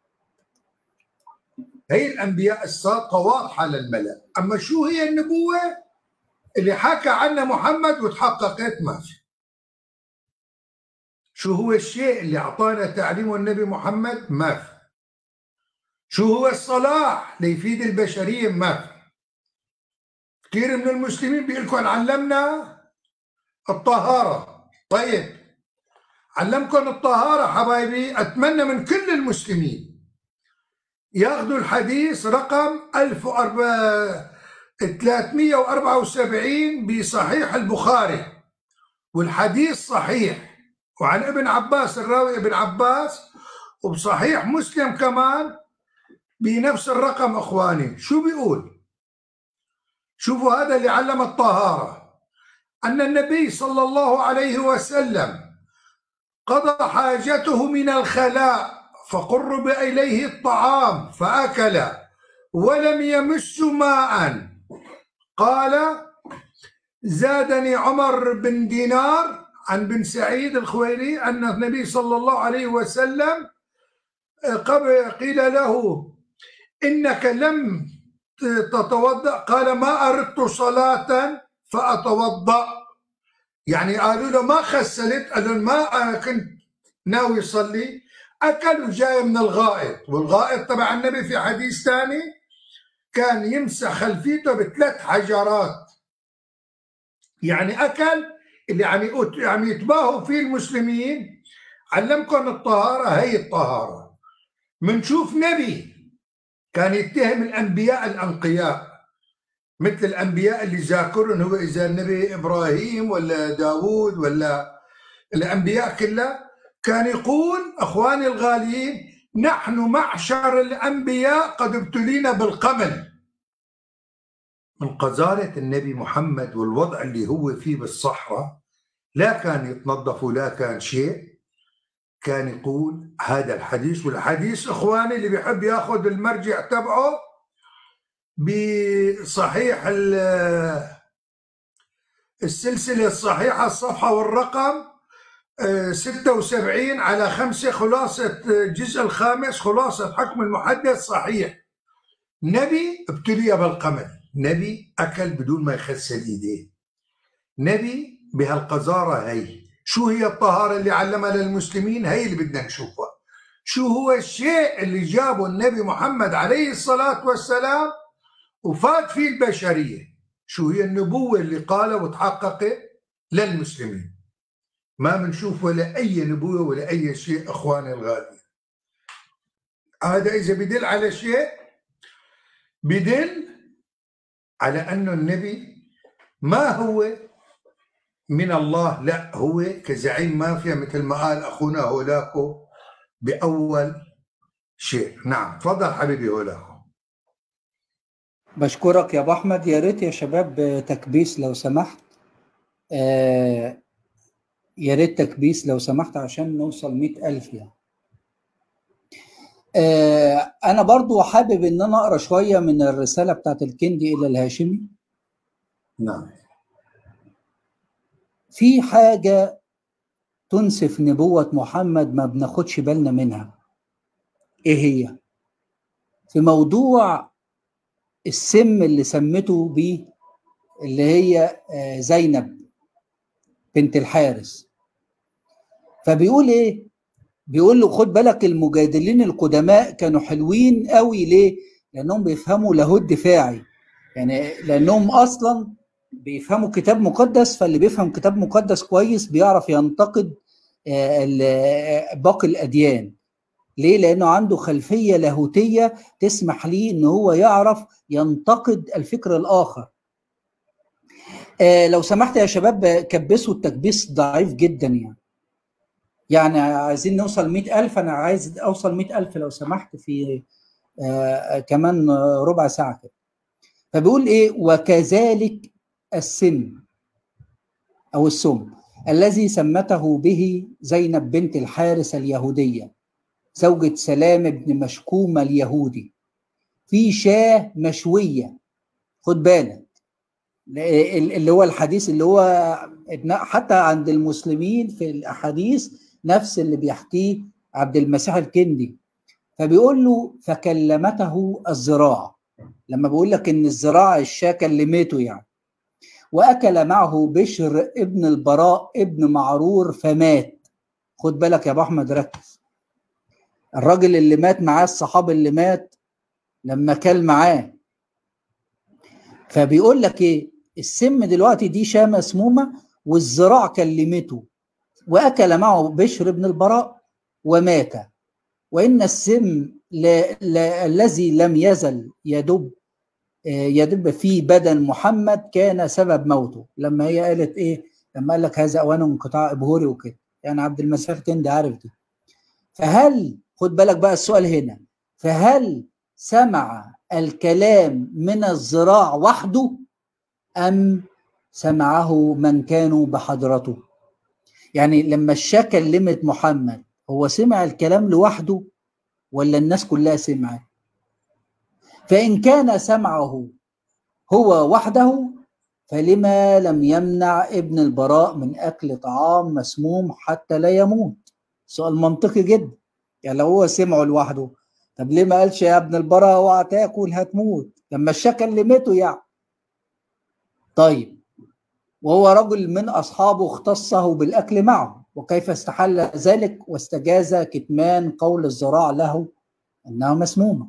هي الأنبياء الصادقة واضحة للملأ أما شو هي النبوة اللي حكى عنها محمد وتحققت ما في شو هو الشيء اللي أعطانا تعليمه النبي محمد ما في شو هو الصلاح ليفيد البشرية ما في كثير من المسلمين بيقول علمنا الطهارة طيب علمكم الطهارة حبايبي أتمنى من كل المسلمين ياخذوا الحديث رقم 1374 بصحيح البخاري والحديث صحيح وعن ابن عباس الراوي ابن عباس وبصحيح مسلم كمان بنفس الرقم اخواني شو بيقول شوفوا هذا اللي علم الطهارة أن النبي صلى الله عليه وسلم قضى حاجته من الخلاء فقرب إليه الطعام فأكل ولم يمس ماء قال زادني عمر بن دينار عن بن سعيد الخويري أن النبي صلى الله عليه وسلم قبل قيل له إنك لم تتوضأ قال ما أردت صلاة فأتوضأ يعني قالوا له ما خسلت قال ما كنت ناوي يصلي أكل وجاي من الغائط والغائط تبع النبي في حديث ثاني كان يمسح خلفيته بثلاث حجرات يعني أكل اللي عم عم يتباهوا فيه المسلمين علمكم الطهارة هي الطهارة منشوف نبي كان يتهم الأنبياء الأنقياء مثل الأنبياء اللي ذاكرهم هو إذا النبي إبراهيم ولا داوود ولا الأنبياء كلها كان يقول أخواني الغاليين نحن معشر الأنبياء قد ابتلينا بالقمل من قذارة النبي محمد والوضع اللي هو فيه بالصحراء لا كان يتنظف ولا كان شيء كان يقول هذا الحديث والحديث اخواني اللي بيحب ياخذ المرجع تبعه بصحيح السلسله الصحيحه الصفحه والرقم 76 على 5 خلاصة الجزء الخامس خلاصة حكم المحدث صحيح نبي ابتلي بالقمل نبي أكل بدون ما يغسل إيديه نبي بهالقذارة هي شو هي الطهارة اللي علمها للمسلمين هي اللي بدنا نشوفها شو هو الشيء اللي جابه النبي محمد عليه الصلاة والسلام وفات فيه البشرية شو هي النبوة اللي قالها وتحققت للمسلمين ما بنشوف ولا أي نبوة ولا أي شيء أخواني الغاليين هذا إذا بدل على شيء بدل على أنه النبي ما هو من الله لا هو كزعيم مافيا مثل ما قال اخونا هولاكو باول شيء نعم تفضل حبيبي هولاكو بشكرك يا ابو احمد يا ريت يا شباب تكبيس لو سمحت آه يا ريت تكبيس لو سمحت عشان نوصل مئة ألف يعني آه أنا برضو حابب إن أنا أقرأ شوية من الرسالة بتاعت الكندي إلى الهاشمي نعم في حاجة تنسف نبوة محمد ما بناخدش بالنا منها إيه هي؟ في موضوع السم اللي سمته بيه اللي هي آه زينب بنت الحارس فبيقول ايه بيقول له خد بالك المجادلين القدماء كانوا حلوين قوي ليه لانهم بيفهموا لاهوت دفاعي يعني لانهم اصلا بيفهموا كتاب مقدس فاللي بيفهم كتاب مقدس كويس بيعرف ينتقد باقي الاديان ليه لانه عنده خلفيه لاهوتيه تسمح ليه ان هو يعرف ينتقد الفكر الاخر آه لو سمحت يا شباب كبسوا التكبيس ضعيف جدا يعني يعني عايزين نوصل مئة ألف أنا عايز أوصل مئة ألف لو سمحت في آه كمان ربع ساعة كده فبيقول إيه وكذلك السم أو السم الذي سمته به زينب بنت الحارس اليهودية زوجة سلام بن مشكومة اليهودي في شاه مشوية خد بالك اللي هو الحديث اللي هو حتى عند المسلمين في الاحاديث نفس اللي بيحكيه عبد المسيح الكندي فبيقول له فكلمته الزراعه لما بيقول لك ان الزراعه الشاة كلمته يعني واكل معه بشر ابن البراء ابن معرور فمات خد بالك يا ابو احمد ركز الراجل اللي مات معاه الصحابي اللي مات لما كل معاه فبيقول لك ايه السم دلوقتي دي شاه مسمومه والزراع كلمته واكل معه بشر بن البراء ومات وان السم لا لا الذي لم يزل يدب يدب في بدن محمد كان سبب موته لما هي قالت ايه لما قال لك هذا اوان انقطاع ابهوري وكده يعني عبد المسيح كندي عارف دي فهل خد بالك بقى السؤال هنا فهل سمع الكلام من الزراع وحده أم سمعه من كانوا بحضرته يعني لما الشاة كلمت محمد هو سمع الكلام لوحده ولا الناس كلها سمعت فإن كان سمعه هو وحده فلما لم يمنع ابن البراء من أكل طعام مسموم حتى لا يموت سؤال منطقي جدا يعني لو هو سمعه لوحده طب ليه ما قالش يا ابن البراء اوعى تاكل هتموت لما الشاة كلمته يعني طيب وهو رجل من أصحابه اختصه بالأكل معه وكيف استحل ذلك واستجاز كتمان قول الزراع له أنها مسمومة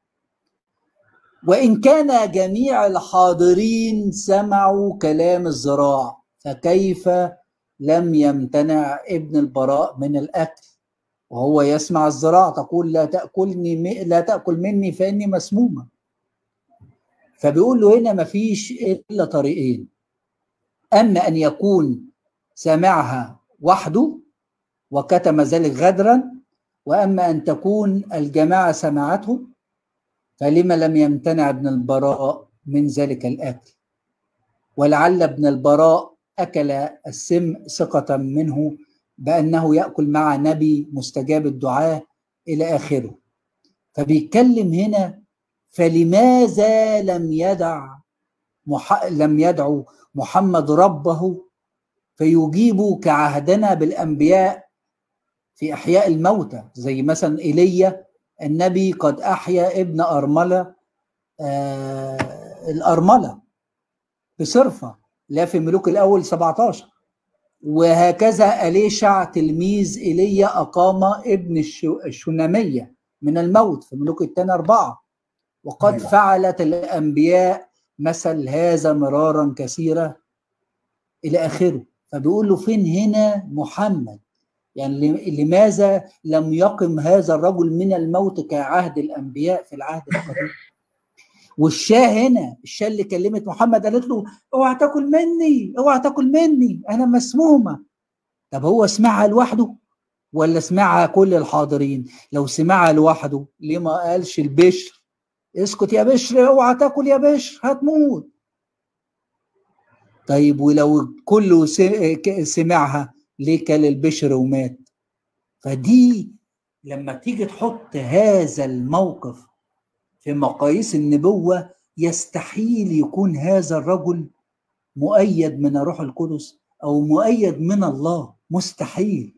وإن كان جميع الحاضرين سمعوا كلام الزراع فكيف لم يمتنع ابن البراء من الأكل وهو يسمع الزراع تقول لا تأكلني لا تأكل مني فإني مسمومة فبيقول له هنا مفيش إلا طريقين أما أن يكون سمعها وحده وكتم ذلك غدرا وأما أن تكون الجماعة سمعته فلما لم يمتنع ابن البراء من ذلك الأكل ولعل ابن البراء أكل السم ثقة منه بأنه يأكل مع نبي مستجاب الدعاء إلى آخره فبيتكلم هنا فلماذا لم يدع مح... لم يدعو محمد ربه فيجيب كعهدنا بالأنبياء في إحياء الموتى زي مثلا إيليا النبي قد أحيا ابن أرملة آه الأرملة بصرفة لا في ملوك الأول 17 وهكذا أليشع تلميذ إيليا أقام ابن الشنامية من الموت في ملوك الثاني أربعة وقد أيوة. فعلت الأنبياء مثل هذا مرارا كثيرا إلى آخره فبيقول له فين هنا محمد يعني لماذا لم يقم هذا الرجل من الموت كعهد الأنبياء في العهد القديم والشاه هنا الشاه اللي كلمت محمد قالت له اوعى تاكل مني اوعى تاكل مني انا مسمومه طب هو سمعها لوحده ولا سمعها كل الحاضرين لو سمعها لوحده ليه ما قالش البشر اسكت يا بشر اوعى تاكل يا بشر هتموت طيب ولو كله سمعها ليه كل البشر ومات فدي لما تيجي تحط هذا الموقف في مقاييس النبوة يستحيل يكون هذا الرجل مؤيد من الروح القدس أو مؤيد من الله مستحيل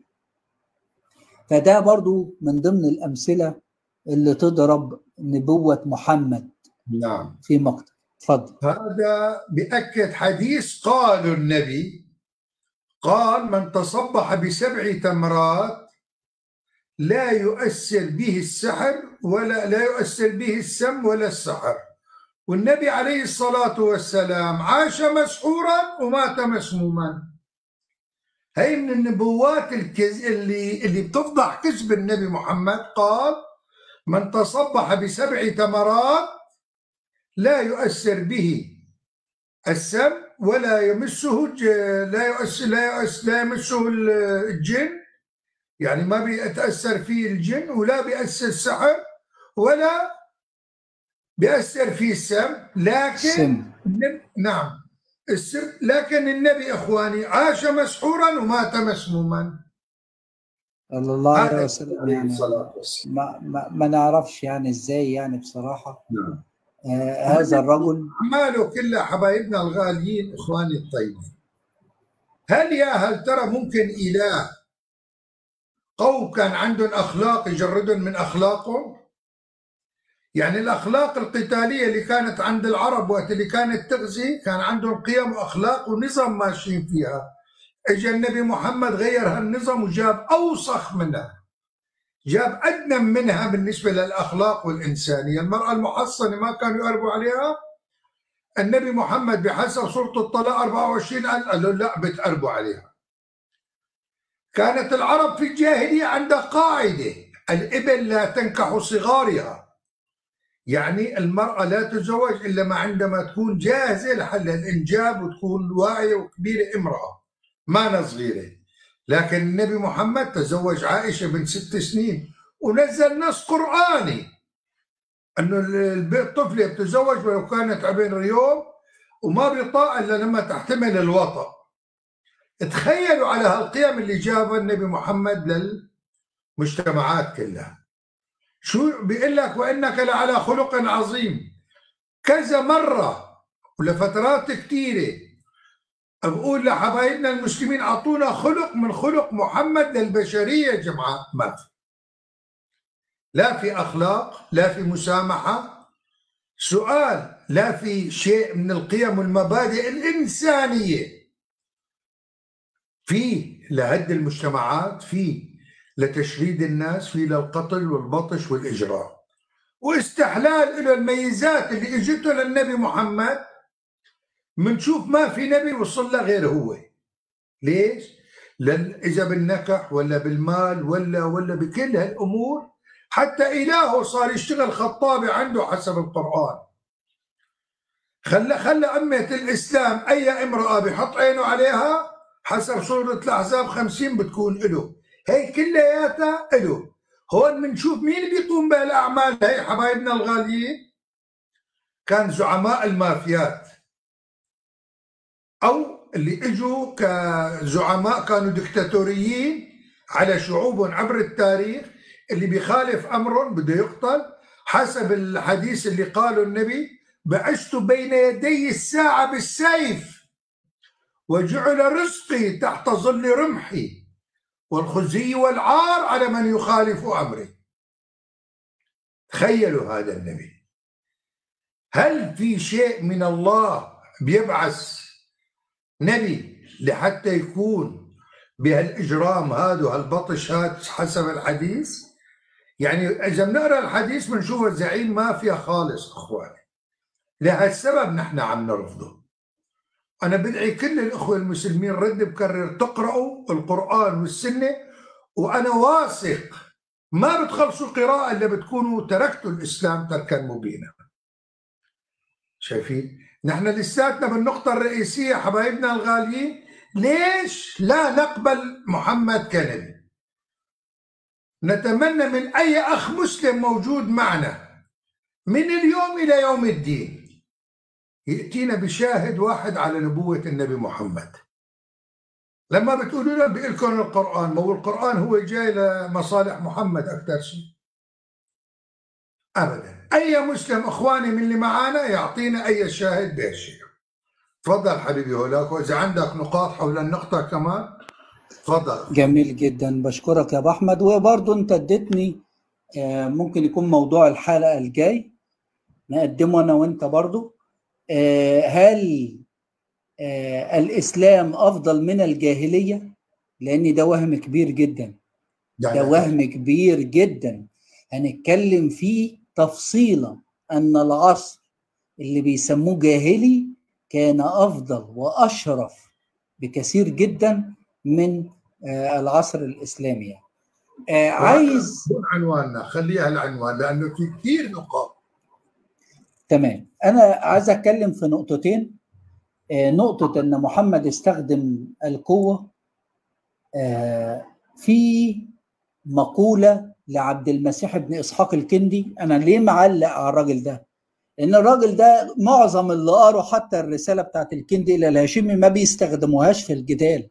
فده برضو من ضمن الأمثلة اللي تضرب نبوة محمد نعم في مقتل تفضل هذا بأكد حديث قال النبي قال من تصبح بسبع تمرات لا يؤثر به السحر ولا لا يؤثر به السم ولا السحر والنبي عليه الصلاة والسلام عاش مسحورا ومات مسموما هي من النبوات الكز... اللي اللي بتفضح كذب النبي محمد قال من تصبح بسبع تمرات لا يؤثر به السم ولا يمسه لا يؤثر لا يؤثر لا يمسه الجن يعني ما بيتأثر فيه الجن ولا بيأثر السحر ولا بيأثر فيه السم لكن سم. نعم السم لكن النبي إخواني عاش مسحورا ومات مسموما الله عليه هذا وسلم عليه يعني الصلاة والسلام ما, ما, ما نعرفش يعني ازاي يعني بصراحة نعم آه هذا الرجل أعماله كلها حبايبنا الغاليين إخواني الطيبين هل يا هل ترى ممكن إله قوم كان عندهم أخلاق يجردهم من أخلاقهم يعني الأخلاق القتالية اللي كانت عند العرب وقت اللي كانت تغزي كان عندهم قيم وأخلاق ونظام ماشيين فيها اجى النبي محمد غير هالنظام وجاب أوسخ منها جاب أدنى منها بالنسبة للأخلاق والإنسانية المرأة المحصنة ما كانوا يقربوا عليها النبي محمد بحسب سورة الطلاق 24 قال قالوا لا بتقربوا عليها كانت العرب في الجاهلية عندها قاعدة الإبل لا تنكح صغارها يعني المرأة لا تتزوج إلا ما عندما تكون جاهزة لحل الإنجاب وتكون واعية وكبيرة امرأة ما صغيرة لكن النبي محمد تزوج عائشة من ست سنين ونزل نص قرآني أنه الطفلة بتتزوج ولو كانت عبين يوم وما بيطاع إلا لما تحتمل الوطأ تخيلوا على هالقيم اللي جابها النبي محمد للمجتمعات كلها شو بيقول لك وانك لعلى خلق عظيم كذا مره ولفترات كثيره بقول لحبايبنا المسلمين اعطونا خلق من خلق محمد للبشريه يا جماعه ما في لا في اخلاق لا في مسامحه سؤال لا في شيء من القيم والمبادئ الانسانيه في لهد المجتمعات في لتشريد الناس في للقتل والبطش والإجرام واستحلال له الميزات اللي اجته للنبي محمد منشوف ما في نبي وصل له غير هو ليش؟ لأن إذا بالنكح ولا بالمال ولا ولا بكل هالأمور حتى إلهه صار يشتغل خطابي عنده حسب القرآن خلى خلى أمة الإسلام أي امرأة بحط عينه عليها حسب سورة الأحزاب خمسين بتكون إله هي كلياتها إله هون بنشوف مين اللي بيقوم بهالأعمال هي حبايبنا الغاليين كان زعماء المافيات أو اللي إجوا كزعماء كانوا دكتاتوريين على شعوب عبر التاريخ اللي بيخالف أمرهم بده يقتل حسب الحديث اللي قاله النبي بعشت بين يدي الساعة بالسيف وجعل رزقي تحت ظل رمحي والخزي والعار على من يخالف أمري تخيلوا هذا النبي هل في شيء من الله بيبعث نبي لحتى يكون بهالإجرام هذا وهالبطش هذا حسب الحديث يعني إذا بنقرأ الحديث بنشوف الزعيم ما فيها خالص أخواني لهالسبب نحن عم نرفضه أنا بدعي كل الأخوة المسلمين رد بكرر تقرأوا القرآن والسنة وأنا واثق ما بتخلصوا قراءة إلا بتكونوا تركتوا الإسلام تركا مبينا شايفين نحن لساتنا بالنقطة الرئيسية حبايبنا الغاليين ليش لا نقبل محمد كنبي نتمنى من أي أخ مسلم موجود معنا من اليوم إلى يوم الدين يأتينا بشاهد واحد على نبوة النبي محمد لما بتقولوا لنا بيقول القرآن ما هو القرآن هو جاي لمصالح محمد أكثر شيء أبدا أي مسلم إخواني من اللي معانا يعطينا أي شاهد بهالشيء تفضل حبيبي هولاك وإذا عندك نقاط حول النقطة كمان تفضل جميل جدا بشكرك يا ابو احمد وبرضه انت اديتني آه، ممكن يكون موضوع الحلقه الجاي نقدمه انا وانت برضه آه، هل آه، الاسلام افضل من الجاهليه لان ده وهم كبير جدا ده وهم كبير جدا هنتكلم فيه تفصيلا ان العصر اللي بيسموه جاهلي كان افضل واشرف بكثير جدا من آه، العصر الاسلامي يعني. آه، عايز يكون عنواننا خليها العنوان لانه في كثير نقاط تمام انا عايز اتكلم في نقطتين آه، نقطة ان محمد استخدم القوة آه، في مقولة لعبد المسيح بن اسحاق الكندي انا ليه معلق على الراجل ده لان الراجل ده معظم اللي قروا حتى الرسالة بتاعت الكندي الى الهاشمي ما بيستخدموهاش في الجدال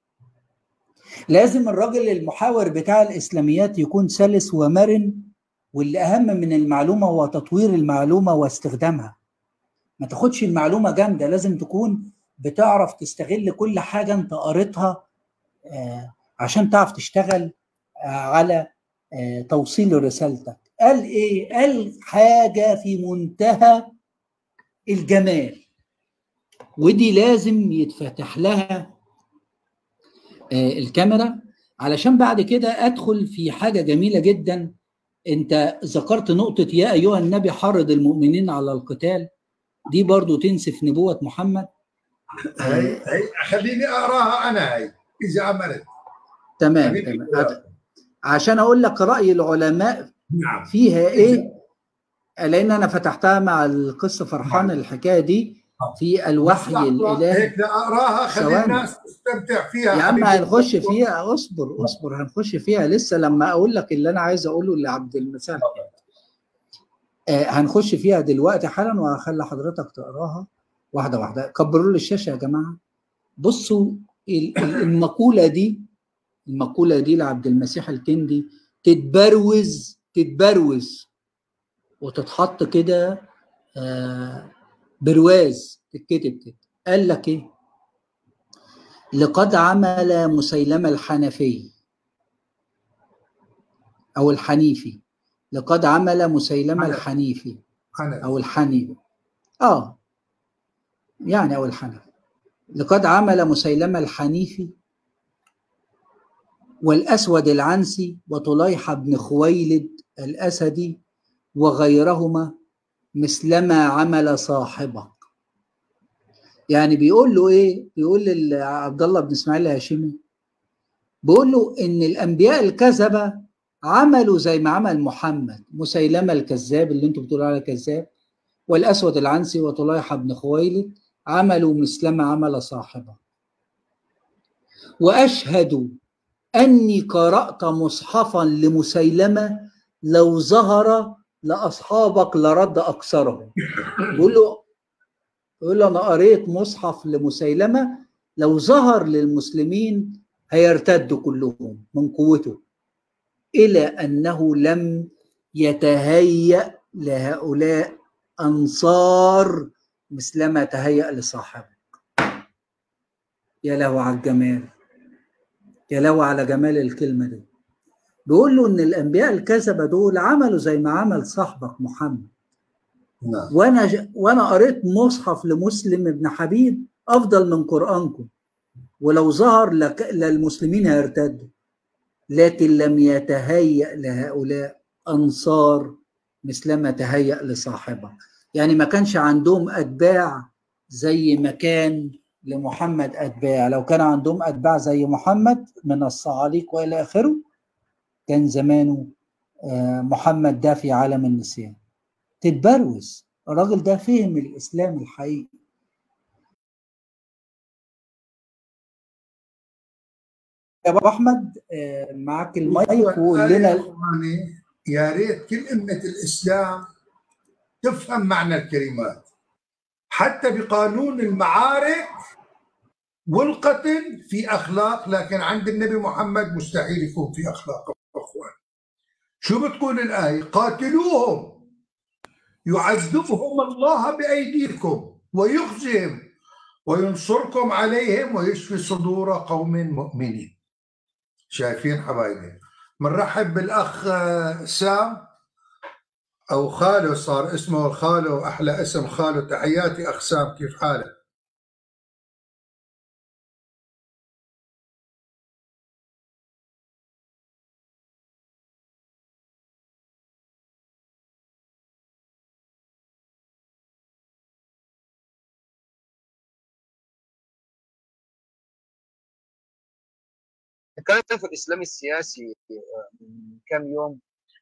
لازم الراجل المحاور بتاع الاسلاميات يكون سلس ومرن واللي اهم من المعلومه هو تطوير المعلومه واستخدامها ما تاخدش المعلومه جامده لازم تكون بتعرف تستغل كل حاجه انت قريتها آه، عشان تعرف تشتغل آه، على آه، توصيل رسالتك قال ايه قال حاجه في منتهى الجمال ودي لازم يتفتح لها آه، الكاميرا علشان بعد كده ادخل في حاجه جميله جدا انت ذكرت نقطه يا ايها النبي حرض المؤمنين على القتال دي برضو تنسف نبوه محمد هي هي خليني اقراها انا هي اذا عملت تمام حبيبي. تمام عشان اقول لك راي العلماء نعم فيها ايه لان انا فتحتها مع القصه فرحان الحكايه دي في الوحي لحظة، الالهي هيك اقراها خلي ثواني. الناس تستمتع فيها يا عم حبيبي. هنخش فيها اصبر اصبر هنخش فيها لسه لما اقول لك اللي انا عايز اقوله لعبد المساء آه هنخش فيها دلوقتي حالا وهخلي حضرتك تقراها واحده واحده كبروا لي الشاشه يا جماعه بصوا ال- ال- المقوله دي المقوله دي لعبد المسيح الكندي تتبروز تتبروز وتتحط كده آه برواز تتكتب كده قال لك ايه لقد عمل مسيلمة الحنفي أو الحنيفي لقد عمل مسيلمة حنفي. الحنيفي أنا. أو الحنيفي آه يعني أو الحنفي لقد عمل مسيلمة الحنيفي والأسود العنسي وطليحة بن خويلد الأسدي وغيرهما مثلما عمل صاحبه يعني بيقول له ايه بيقول لعبد الله بن اسماعيل الهاشمي بيقول له ان الانبياء الكذبه عملوا زي ما عمل محمد مسيلمه الكذاب اللي انتم بتقولوا عليه كذاب والاسود العنسي وطليحه بن خويلد عملوا مثلما عمل صاحبه واشهد اني قرات مصحفا لمسيلمه لو ظهر لاصحابك لرد اكثرهم بيقول له يقول له انا قريت مصحف لمسيلمه لو ظهر للمسلمين هيرتدوا كلهم من قوته الى انه لم يتهيأ لهؤلاء انصار مثلما تهيأ لصاحبه يا له على الجمال يا له على جمال الكلمه دي بيقول له ان الانبياء الكذبه دول عملوا زي ما عمل صاحبك محمد نعم وانا ج... وانا قريت مصحف لمسلم ابن حبيب افضل من قرانكم ولو ظهر لك... للمسلمين هيرتدوا لكن لم يتهيأ لهؤلاء انصار مثلما تهيأ لصاحبه يعني ما كانش عندهم اتباع زي ما كان لمحمد اتباع لو كان عندهم اتباع زي محمد من الصعاليق والى اخره كان زمانه آه، محمد ده في عالم النسيان تتبروز الراجل ده فهم الاسلام الحقيقي يا ابو احمد آه، معاك المايك وقول لنا إخواني، يا ريت كل أمة الإسلام تفهم معنى الكلمات حتى بقانون المعارك والقتل في أخلاق لكن عند النبي محمد مستحيل يكون في أخلاق أخوان شو بتقول الآية قاتلوهم يعذبهم الله بأيديكم ويخزهم وينصركم عليهم ويشفي صدور قوم مؤمنين شايفين حبايبي بنرحب بالاخ آه، سام او خاله صار اسمه خاله احلى اسم خاله تحياتي اخ سام كيف حالك؟ كانت في الاسلام السياسي من كام يوم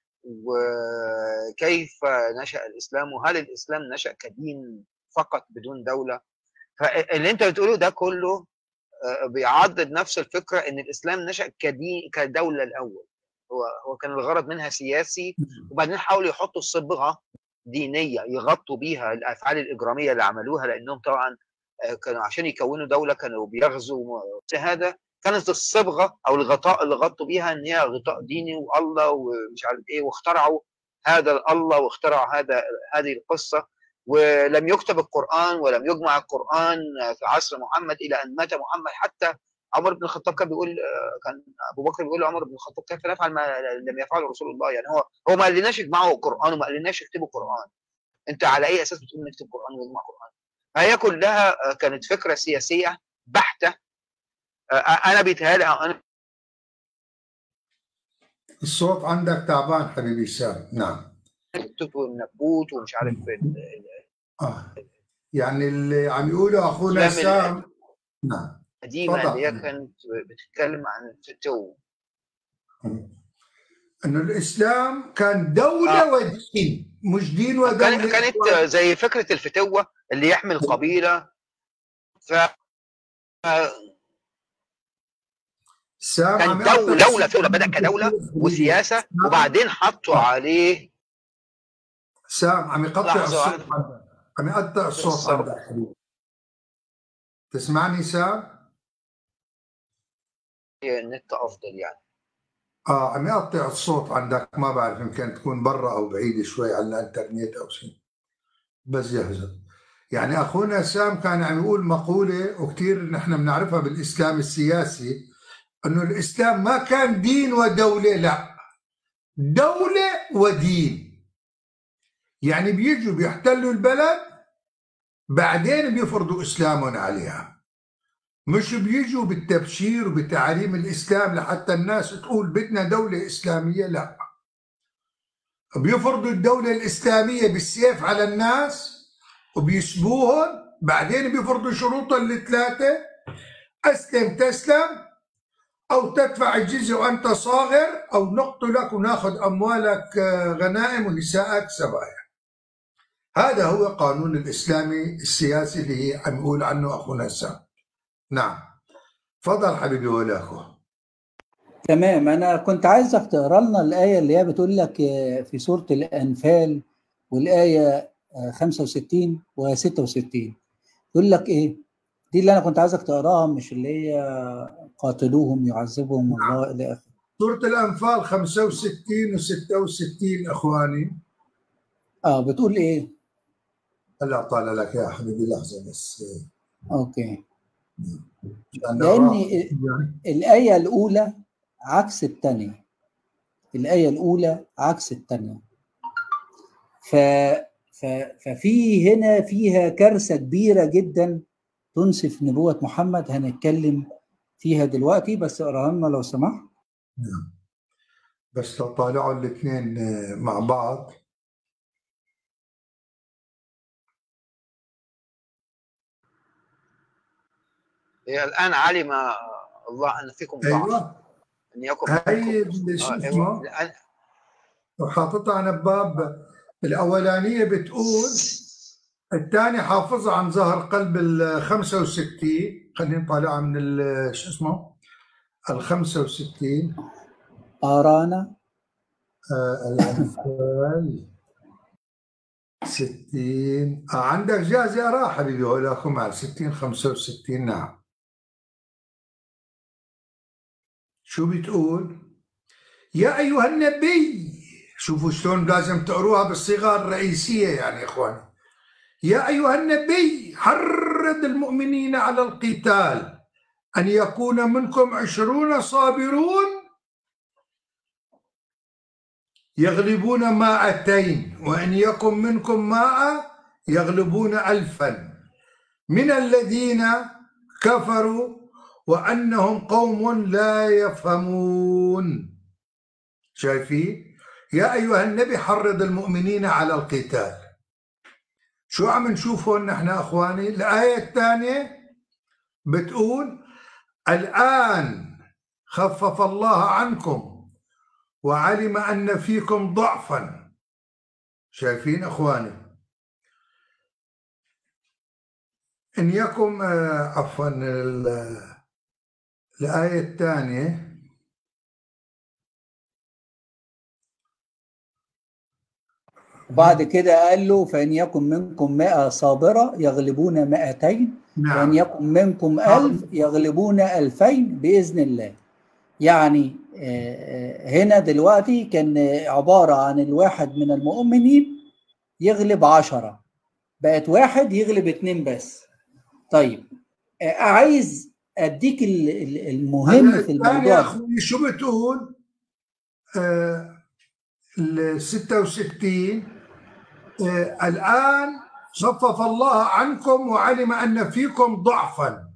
وكيف نشا الاسلام وهل الاسلام نشا كدين فقط بدون دوله فاللي انت بتقوله ده كله آه، بيعضد نفس الفكره ان الاسلام نشا كدين كدوله الاول هو هو كان الغرض منها سياسي وبعدين حاولوا يحطوا صبغه دينيه يغطوا بيها الافعال الاجراميه اللي عملوها لانهم طبعا آه، كانوا عشان يكونوا دوله كانوا بيغزوا هذا كانت الصبغه او الغطاء اللي غطوا بيها ان هي غطاء ديني والله ومش عارف ايه واخترعوا هذا الله واخترعوا هذا هذه القصه ولم يكتب القران ولم يجمع القران في عصر محمد الى ان مات محمد حتى عمر بن الخطاب كان بيقول كان ابو بكر بيقول لعمر بن الخطاب كيف نفعل ما لم يفعله رسول الله يعني هو هو ما قالناش اجمعوا القران وما قالناش اكتبوا القران انت على اي اساس بتقول نكتب قران ونجمع قران فهي كلها كانت فكره سياسيه بحته انا بيتهيألي انا الصوت عندك تعبان حبيبي سام نعم كتبت والنبوت ومش عارف ال- اه يعني اللي عم يقوله اخونا الإسلام سام نعم القديمه تفضل. اللي هي كانت بتتكلم عن الفتو انه الاسلام كان دوله آه. ودين مش دين ودوله كانت كانت زي فكره الفتوه اللي يحمل قبيله ف سام كان عم دولة يقطع دولة الصوت. دولة بدأ كدولة وسياسة وبعدين حطوا عليه سام عم يقطع لحظة الصوت واحدة. عندك عم يقطع الصوت الصبر. عندك حبيبي تسمعني سام؟ النت أفضل يعني اه عم يقطع الصوت عندك ما بعرف يمكن تكون برا او بعيد شوي عن الانترنت او شيء بس جهزت يعني اخونا سام كان عم يقول مقوله وكثير نحن بنعرفها بالاسلام السياسي انه الاسلام ما كان دين ودوله لا دوله ودين يعني بيجوا بيحتلوا البلد بعدين بيفرضوا اسلامهم عليها مش بيجوا بالتبشير وبتعاليم الاسلام لحتى الناس تقول بدنا دوله اسلاميه لا بيفرضوا الدوله الاسلاميه بالسيف على الناس وبيسبوهم بعدين بيفرضوا شروطهم الثلاثه اسلم تسلم او تدفع الجزيه وانت صاغر او نقتلك وناخذ اموالك آه، غنائم ونسائك سبايا هذا هو قانون الاسلامي السياسي اللي هي عم يقول عنه اخونا سام نعم تفضل حبيبي ولاكو تمام انا كنت عايزك تقرا لنا الايه اللي هي بتقول لك آه، في سوره الانفال والايه آه، 65 و 66 يقول لك ايه دي اللي انا كنت عايزك تقراها مش اللي هي قاتلوهم يعذبهم الله الى اخره سورة الأنفال 65 و 66 إخواني اه بتقول ايه هلا طال لك يا حبيبي لحظة بس اوكي عشان لأن نقرأ. الآية الأولى عكس الثانية الآية الأولى عكس الثانية ف... ف... ففي هنا فيها كارثة كبيرة جدا تنسف نبوة محمد هنتكلم فيها دلوقتي بس اقراها لنا لو سمحت نعم. بس لو طالعوا الاثنين آه، مع بعض هي الآن علم الله أن فيكم ضعف أيوة أن يكن هاي منكم اللي شو آه، اسمه أيوة. الآن وحاططها أنا بباب الأولانية بتقول الثاني حافظها عن ظهر قلب ال 65 خلينا نطالعها من ال- شو اسمه ال 65 أرانا آه، الأنفال 60 آه عندك جاهزة أراها حبيبي ولاكم مع 60 65 نعم شو بتقول؟ يا أيها النبي شوفوا شلون لازم تقروها بالصيغة الرئيسية يعني يا إخواني يا أيها النبي حرض المؤمنين على القتال أن يكون منكم عشرون صابرون يغلبون مائتين وإن يكن منكم مائة يغلبون ألفا من الذين كفروا وأنهم قوم لا يفهمون شايفين يا أيها النبي حرض المؤمنين على القتال شو عم نشوفه نحن أخواني الآية الثانية بتقول الآن خفف الله عنكم وعلم أن فيكم ضعفا شايفين أخواني إن يكن آه، عفوا ال- الآية الثانية وبعد كده قال له فإن يكن منكم مائة صابرة يغلبون مائتين وإن نعم يكن منكم ألف يغلبون ألفين بإذن الله يعني آه، آه، هنا دلوقتي كان عبارة عن الواحد من المؤمنين يغلب عشرة بقت واحد يغلب اتنين بس طيب آه، عايز أديك ال- ال- المهم هلا في الثانية الموضوع يا ده. أخوي شو بتقول آه ال 66 آه الآن خفف الله عنكم وعلم أن فيكم ضعفا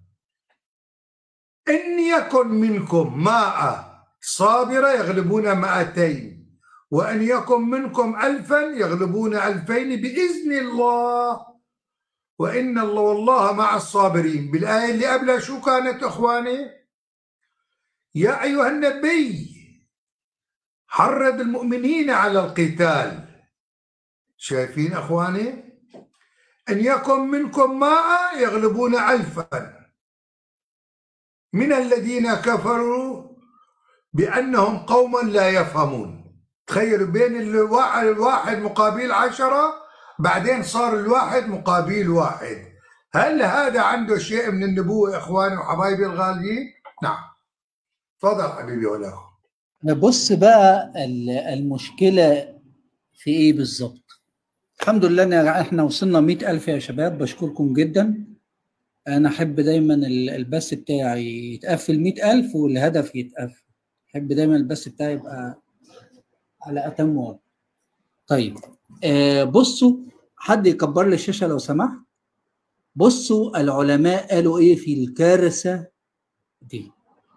إن يكن منكم ماء صابرة يغلبون مائتين وإن يكن منكم ألفا يغلبون ألفين بإذن الله وإن الله والله مع الصابرين بالآية اللي قبلها شو كانت إخواني يا أيها النبي حرض المؤمنين على القتال شايفين أخواني إن يكن منكم ماء يغلبون ألفا من الذين كفروا بأنهم قوم لا يفهمون تخيلوا بين الواحد الواحد مقابل عشرة بعدين صار الواحد مقابل واحد هل هذا عنده شيء من النبوة إخواني وحبايبي الغاليين؟ نعم تفضل حبيبي ولا نبص بقى ال- المشكلة في ايه بالظبط الحمد لله ان احنا وصلنا مئة ألف يا شباب بشكركم جدا انا احب دايما ال- البث بتاعي يتقفل مئة ألف والهدف يتقفل احب دايما البث بتاعي يبقى على اتم وجه طيب آه بصوا حد يكبر لي الشاشة لو سمحت بصوا العلماء قالوا ايه في الكارثة دي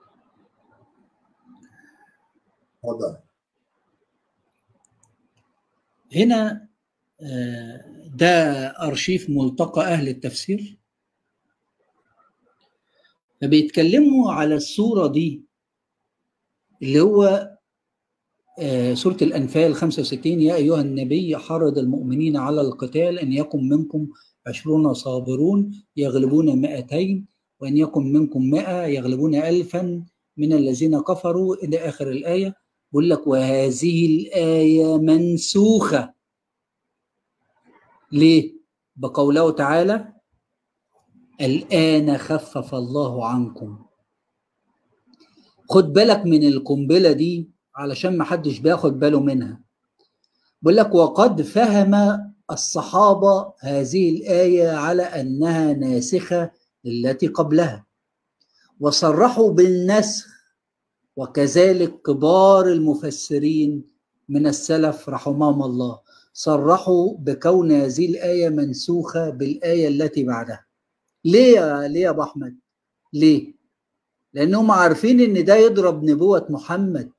تفضل هنا آه، ده أرشيف ملتقى أهل التفسير فبيتكلموا على الصورة دي اللي هو آه، سورة الأنفال 65 يا أيها النبي حرض المؤمنين على القتال أن يكن منكم عشرون صابرون يغلبون مائتين وأن يكن منكم مائة يغلبون ألفا من الذين كفروا إلى آخر الآية بيقول لك وهذه الآية منسوخة ليه؟ بقوله تعالى الآن خفف الله عنكم خد بالك من القنبلة دي علشان ما حدش بياخد باله منها بيقول لك وقد فهم الصحابة هذه الآية على أنها ناسخة للتي قبلها وصرحوا بالنسخ وكذلك كبار المفسرين من السلف رحمهم الله صرحوا بكون هذه الآية منسوخة بالآية التي بعدها ليه يا ليه يا أبو أحمد؟ ليه؟ لأنهم عارفين إن ده يضرب نبوة محمد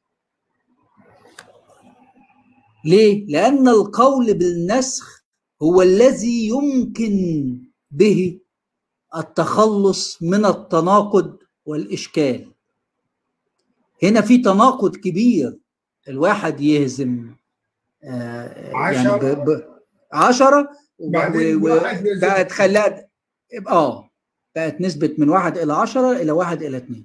ليه؟ لأن القول بالنسخ هو الذي يمكن به التخلص من التناقض والإشكال هنا في تناقض كبير الواحد يهزم آه، يعني ب- ب- عشرة بعدين واحد يزيد. بقت خلاها اه بقت نسبة من واحد إلى عشرة إلى واحد إلى اتنين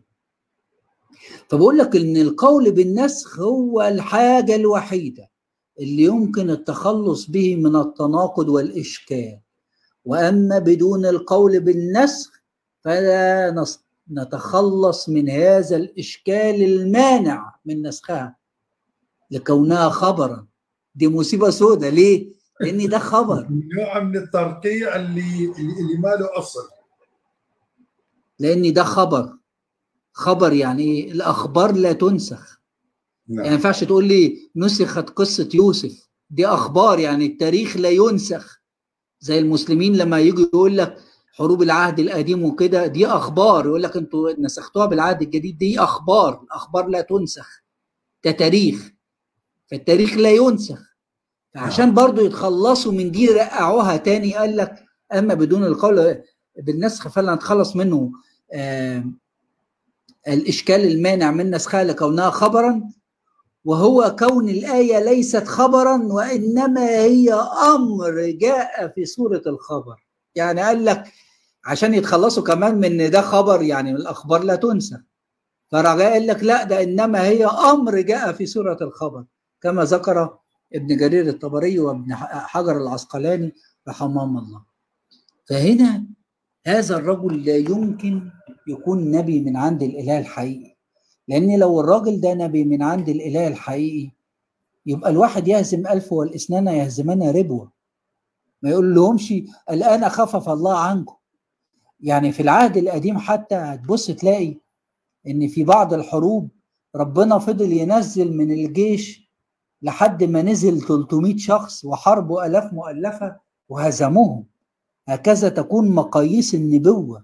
فبقول لك إن القول بالنسخ هو الحاجة الوحيدة اللي يمكن التخلص به من التناقض والإشكال وأما بدون القول بالنسخ فلا نس- نتخلص من هذا الإشكال المانع من نسخها لكونها خبرا دي مصيبة سودة ليه؟ لأن ده خبر نوع من الترقيع اللي اللي ما له اصل لأن ده خبر خبر يعني إيه؟ الأخبار لا تنسخ يعني ما نعم ينفعش تقول لي نسخت قصة يوسف دي أخبار يعني التاريخ لا ينسخ زي المسلمين لما يجوا يقول لك حروب العهد القديم وكده دي أخبار يقول لك أنتوا نسختوها بالعهد الجديد دي أخبار الأخبار لا تنسخ ده تاريخ فالتاريخ لا ينسخ فعشان برضو يتخلصوا من دي رقعوها تاني قال لك أما بدون القول بالنسخ فلا نتخلص منه آه الإشكال المانع من نسخها لكونها خبرا وهو كون الآية ليست خبرا وإنما هي أمر جاء في صورة الخبر يعني قال لك عشان يتخلصوا كمان من إن ده خبر يعني الأخبار لا تنسى فرجاء قال لك لا ده إنما هي أمر جاء في صورة الخبر كما ذكر ابن جرير الطبري وابن حجر العسقلاني رحمهم الله فهنا هذا الرجل لا يمكن يكون نبي من عند الإله الحقيقي لأن لو الراجل ده نبي من عند الإله الحقيقي يبقى الواحد يهزم ألف والإثنان يهزمان ربوة ما يقول لهمش الآن خفف الله عنكم يعني في العهد القديم حتى هتبص تلاقي إن في بعض الحروب ربنا فضل ينزل من الجيش لحد ما نزل 300 شخص وحاربوا آلاف مؤلفة وهزموهم هكذا تكون مقاييس النبوة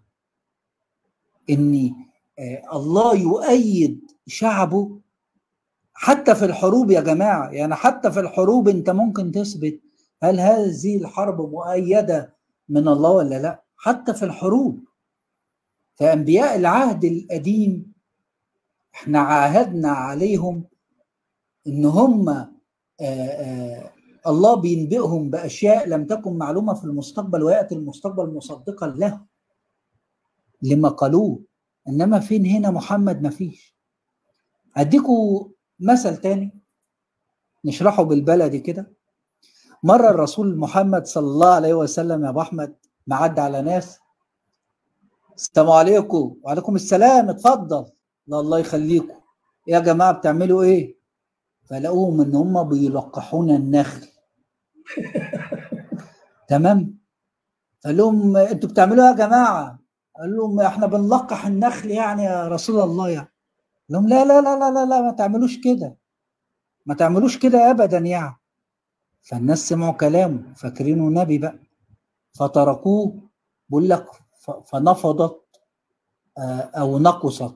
إن الله يؤيد شعبه حتى في الحروب يا جماعة يعني حتى في الحروب انت ممكن تثبت هل هذه الحرب مؤيدة من الله ولا لا حتى في الحروب فأنبياء العهد القديم احنا عاهدنا عليهم ان هم آآ آآ الله بينبئهم بأشياء لم تكن معلومة في المستقبل ويأتي المستقبل مصدقا له لما قالوه انما فين هنا محمد ما فيش اديكوا مثل تاني نشرحه بالبلدي كده مره الرسول محمد صلى الله عليه وسلم يا ابو احمد معدي على ناس السلام عليكم وعليكم السلام اتفضل لا الله يخليكم يا جماعه بتعملوا ايه فلقوهم ان هم بيلقحون النخل تمام قال لهم انتوا بتعملوا ايه يا جماعه قال لهم احنا بنلقح النخل يعني يا رسول الله يعني لهم لا لا لا لا لا, لا ما تعملوش كده ما تعملوش كده ابدا يعني فالناس سمعوا كلامه فاكرينه نبي بقى فتركوه بيقول لك فنفضت او نقصت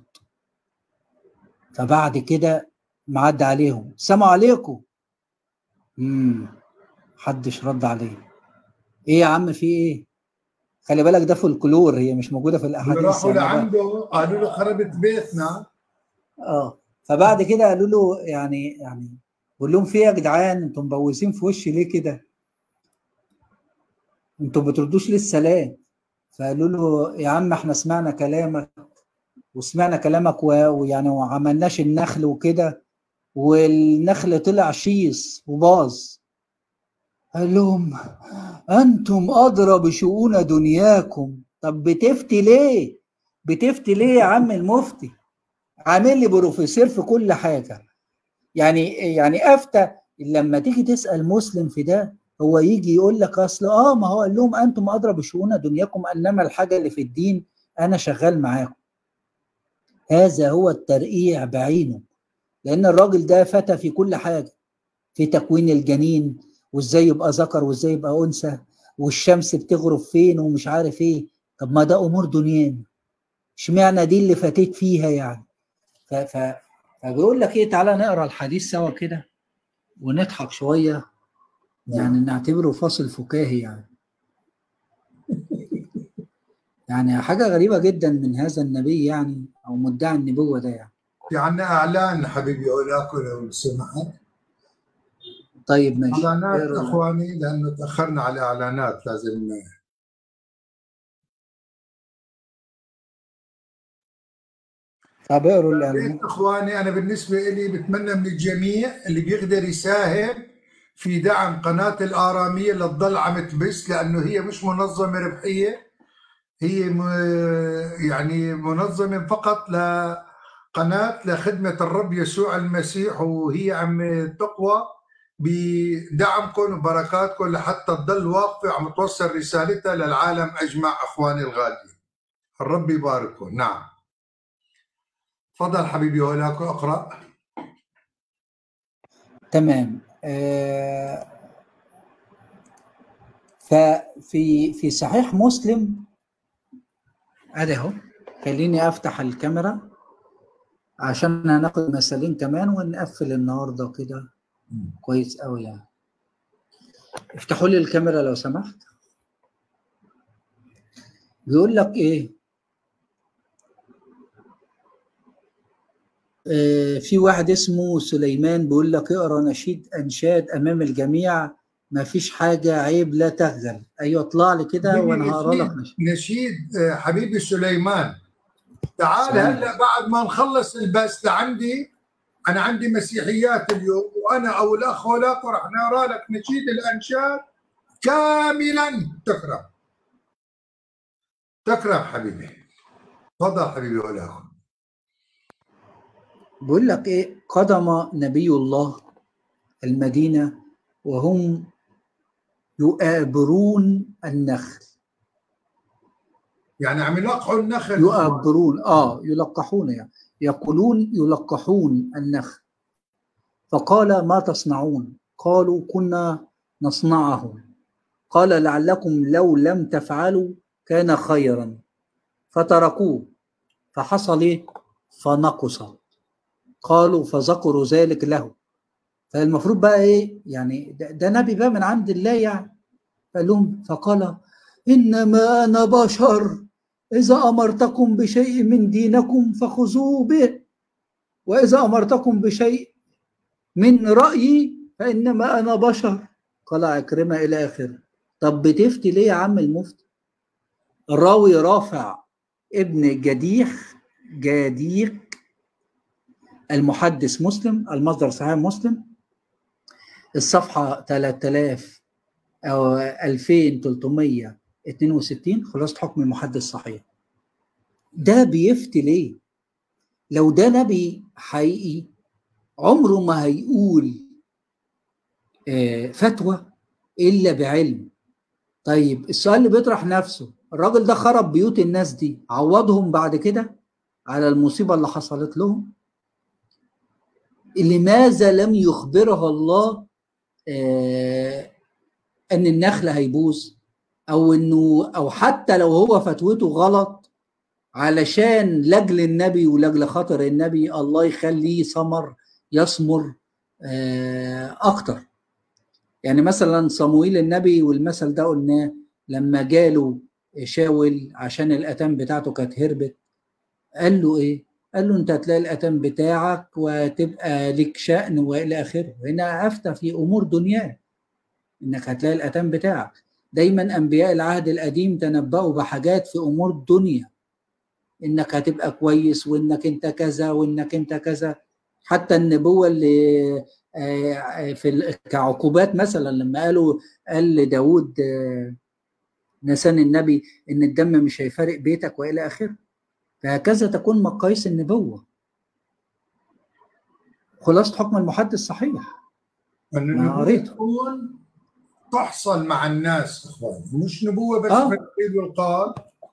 فبعد كده معدي عليهم سلام عليكم امم محدش رد عليه ايه يا عم في ايه خلي بالك ده فولكلور هي مش موجوده في الاحاديث راحوا يعني لعنده قالوا له خربت بيتنا اه فبعد كده قالوا له يعني يعني بقول لهم في يا جدعان انتم مبوسين في وشي ليه كده؟ انتم ما بتردوش ليه السلام؟ فقالوا له يا عم احنا سمعنا كلامك وسمعنا كلامك ويعني وعملناش النخل وكده والنخل طلع شيص وباظ قال لهم انتم ادرى بشؤون دنياكم طب بتفتي ليه بتفتي ليه يا عم المفتي عامل لي بروفيسور في كل حاجه يعني يعني افتى لما تيجي تسال مسلم في ده هو يجي يقول لك اصل اه ما هو قال لهم انتم ادرى بشؤون دنياكم انما الحاجه اللي في الدين انا شغال معاكم هذا هو الترقيع بعينه لان الراجل ده فتى في كل حاجه في تكوين الجنين وازاي يبقى ذكر وازاي يبقى انثى والشمس بتغرب فين ومش عارف ايه طب ما ده امور دنيانا اشمعنى دي اللي فاتت فيها يعني ف... ف... فبيقول لك ايه تعالى نقرا الحديث سوا كده ونضحك شويه يعني نعتبره فاصل فكاهي يعني يعني حاجه غريبه جدا من هذا النبي يعني او مدعي النبوه ده يعني في عنا اعلان حبيبي اولاكو لو سمحت طيب ماشي اعلانات اقرا ال- اخواني لانه تاخرنا على اعلانات لازم طب اقروا الاعلانات بيت اخواني انا بالنسبه لي بتمنى من الجميع اللي بيقدر يساهم في دعم قناه الاراميه اللي تضل عم تبث لانه هي مش منظمه ربحيه هي م- يعني منظمه فقط لقناه لخدمه الرب يسوع المسيح وهي عم تقوى بدعمكم وبركاتكم لحتى تضل واقفه وعم توصل رسالتها للعالم اجمع اخواني الغاليين الرب يبارككم نعم تفضل حبيبي هولاكو اقرا تمام آه، ففي في صحيح مسلم ادي اهو خليني افتح الكاميرا عشان هناخد مثالين كمان ونقفل النهارده كده كويس قوي يعني افتحوا لي الكاميرا لو سمحت بيقول لك ايه آه، في واحد اسمه سليمان بيقول لك اقرا نشيد انشاد امام الجميع ما فيش حاجه عيب لا تخجل ايوه اطلع لي كده وانا هقرا لك نشيد نشيد آه، حبيبي سليمان تعال سلام. هلا بعد ما نخلص البث لعندي انا عندي مسيحيات اليوم وانا او الاخ هولاكو رح نقرا لك نشيد الانشاد كاملا تكرم تكرم حبيبي تفضل حبيبي هولاكو بيقول لك ايه قدم نبي الله المدينه وهم يؤابرون النخل يعني عم يلقحوا النخل يؤابرون اه يلقحون يعني يقولون يلقحون النخل فقال ما تصنعون قالوا كنا نصنعه قال لعلكم لو لم تفعلوا كان خيرا فتركوه فحصل ايه فنقص قالوا فذكروا ذلك له فالمفروض بقى ايه يعني ده, ده نبي بقى من عند الله يعني قال لهم فقال انما انا بشر اذا امرتكم بشيء من دينكم فخذوه به واذا امرتكم بشيء من رايي فانما انا بشر قال عكرمه الى اخره طب بتفتي ليه يا عم المفتي الراوي رافع ابن جديح جديك المحدث مسلم المصدر صحيح مسلم الصفحة 3000 أو 2362 خلاصة حكم المحدث صحيح ده بيفتي ليه؟ لو ده نبي حقيقي عمره ما هيقول آه، فتوى إلا بعلم طيب السؤال اللي بيطرح نفسه الراجل ده خرب بيوت الناس دي عوضهم بعد كده على المصيبة اللي حصلت لهم لماذا لم يخبرها الله آه ان النخل هيبوظ او انه او حتى لو هو فتوته غلط علشان لاجل النبي ولاجل خاطر النبي الله يخليه ثمر يثمر آه اكتر يعني مثلا صموئيل النبي والمثل ده قلناه لما جاله شاول عشان الاتام بتاعته كانت هربت قال له ايه قال له انت هتلاقي الاتام بتاعك وتبقى لك شأن والى اخره هنا افتى في امور دنياه انك هتلاقي الاتام بتاعك دايما انبياء العهد القديم تنبأوا بحاجات في امور الدنيا انك هتبقى كويس وانك انت كذا وانك انت كذا حتى النبوة اللي في كعقوبات مثلا لما قالوا قال لداود نسان النبي ان الدم مش هيفارق بيتك والى اخره فهكذا تكون مقاييس النبوة خلاصة حكم المحدث صحيح أن ما النبوة قريته. تكون تحصل مع الناس اخوان مش نبوه بس آه. بالقيل والقال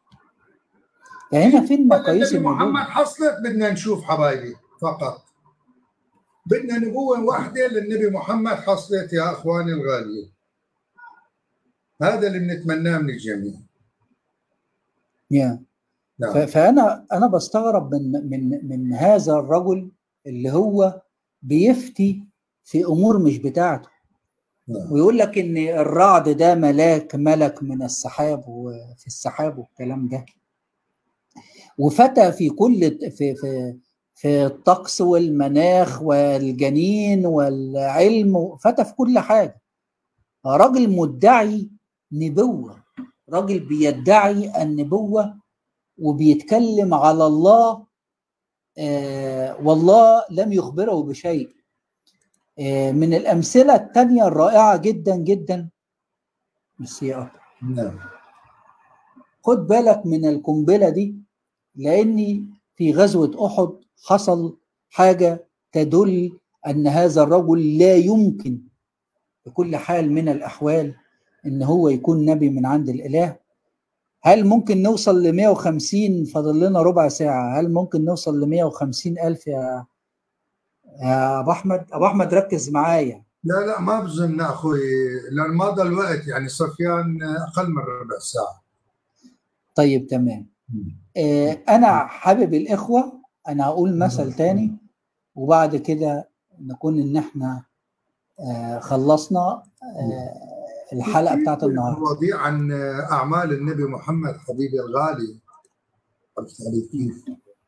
فهنا فين مقاييس النبي محمد النبوة حصلت بدنا نشوف حبايبي فقط بدنا نبوة واحدة للنبي محمد حصلت يا أخواني الغاليين هذا اللي بنتمناه من الجميع yeah. ف- نعم فانا انا بستغرب من من من هذا الرجل اللي هو بيفتي في امور مش بتاعته نعم ويقول لك ان الرعد ده ملاك ملك من السحاب وفي السحاب والكلام ده وفتى في كل في في في الطقس والمناخ والجنين والعلم فتى في كل حاجه راجل مدعي نبوه راجل بيدعي النبوه وبيتكلم على الله آه والله لم يخبره بشيء آه من الامثله الثانيه الرائعه جدا جدا بس هي نعم خد بالك من القنبله دي لاني في غزوه احد حصل حاجه تدل ان هذا الرجل لا يمكن بكل حال من الاحوال ان هو يكون نبي من عند الاله هل ممكن نوصل ل 150 فاضل لنا ربع ساعه هل ممكن نوصل ل 150 الف يا يا ابو احمد ابو احمد ركز معايا لا لا ما بظن اخوي لان مضى الوقت يعني صفيان اقل من ربع ساعه طيب تمام آه انا حابب الاخوه انا هقول مثل تاني وبعد كده نكون ان احنا آه خلصنا آه الحلقه بتاعت النهارده مواضيع عن اعمال النبي محمد حبيبي الغالي عرفت علي كيف؟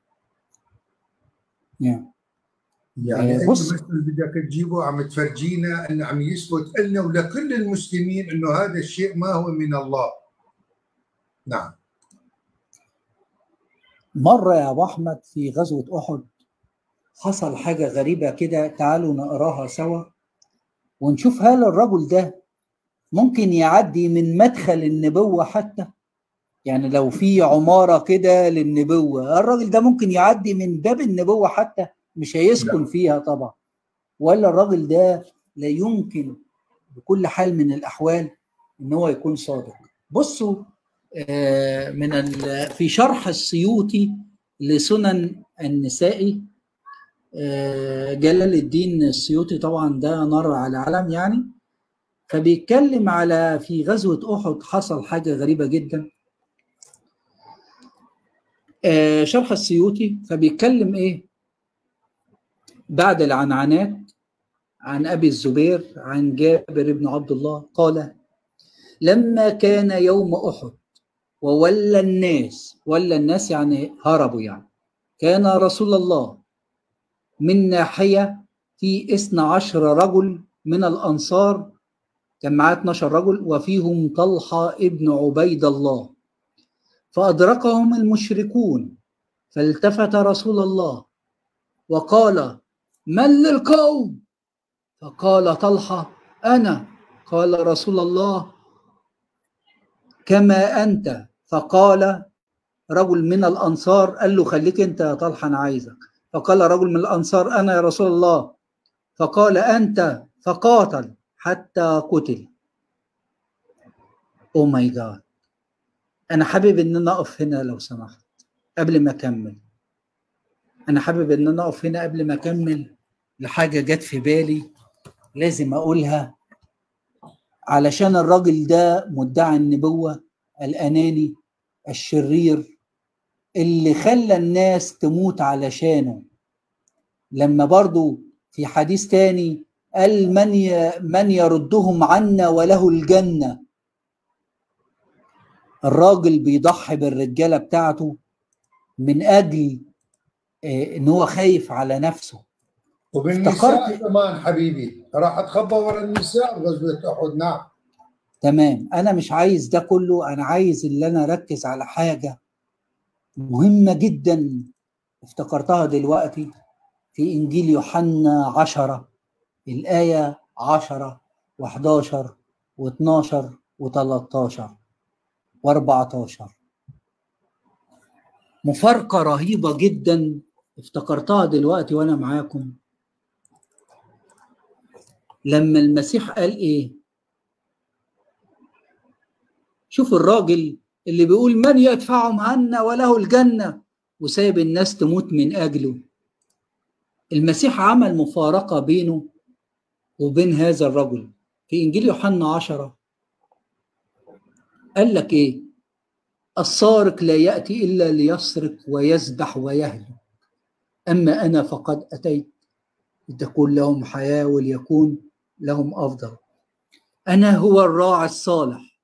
yeah. يعني آه، بص. بص مثل بدك تجيبه عم تفرجينا انه عم يثبت لنا ولكل المسلمين انه هذا الشيء ما هو من الله نعم مرة يا أبو أحمد في غزوة أحد حصل حاجة غريبة كده تعالوا نقراها سوا ونشوف هل الرجل ده ممكن يعدي من مدخل النبوة حتى يعني لو في عمارة كده للنبوة الراجل ده ممكن يعدي من باب النبوة حتى مش هيسكن فيها طبعا ولا الراجل ده لا يمكن بكل حال من الأحوال إن هو يكون صادق بصوا آه، من ال- في شرح السيوطي لسنن النسائي آه، جلال الدين السيوطي طبعا ده نار على علم يعني فبيتكلم على في غزوة أحد حصل حاجة غريبة جدا آه، شرح السيوطي فبيتكلم إيه بعد العنعنات عن أبي الزبير عن جابر بن عبد الله قال لما كان يوم أحد وولى الناس ولى الناس يعني هربوا يعني كان رسول الله من ناحية في اثنى عشر رجل من الأنصار كان معاه 12 رجل وفيهم طلحة ابن عبيد الله فأدركهم المشركون فالتفت رسول الله وقال من للقوم فقال طلحة أنا قال رسول الله كما أنت فقال رجل من الأنصار قال له خليك أنت يا طلحة أنا عايزك فقال رجل من الأنصار أنا يا رسول الله فقال أنت فقاتل حتى قتل أو ماي جاد أنا حابب إن أنا أقف هنا لو سمحت قبل ما أكمل أنا حابب إن أنا أقف هنا قبل ما أكمل لحاجة جت في بالي لازم أقولها علشان الراجل ده مدعي النبوة الأناني الشرير اللي خلى الناس تموت علشانه لما برضو في حديث تاني قال من ي... من يردهم عنا وله الجنة الراجل بيضحي بالرجالة بتاعته من أجل آه، إن هو خايف على نفسه وبالنساء افتكرت- كمان حبيبي راح اتخبى ورا النساء بغزوه احد نعم تمام انا مش عايز ده كله انا عايز اللي انا اركز على حاجه مهمه جدا افتكرتها دلوقتي في انجيل يوحنا عشرة الايه عشرة و11 و12 و13 و14 مفارقه رهيبه جدا افتكرتها دلوقتي وانا معاكم لما المسيح قال ايه شوف الراجل اللي بيقول من يدفعهم عنا وله الجنة وسايب الناس تموت من أجله المسيح عمل مفارقة بينه وبين هذا الرجل في إنجيل يوحنا عشرة قال لك إيه السارق لا يأتي إلا ليسرق ويذبح ويهلك أما أنا فقد أتيت لتكون لهم حياة وليكون لهم أفضل أنا هو الراعي الصالح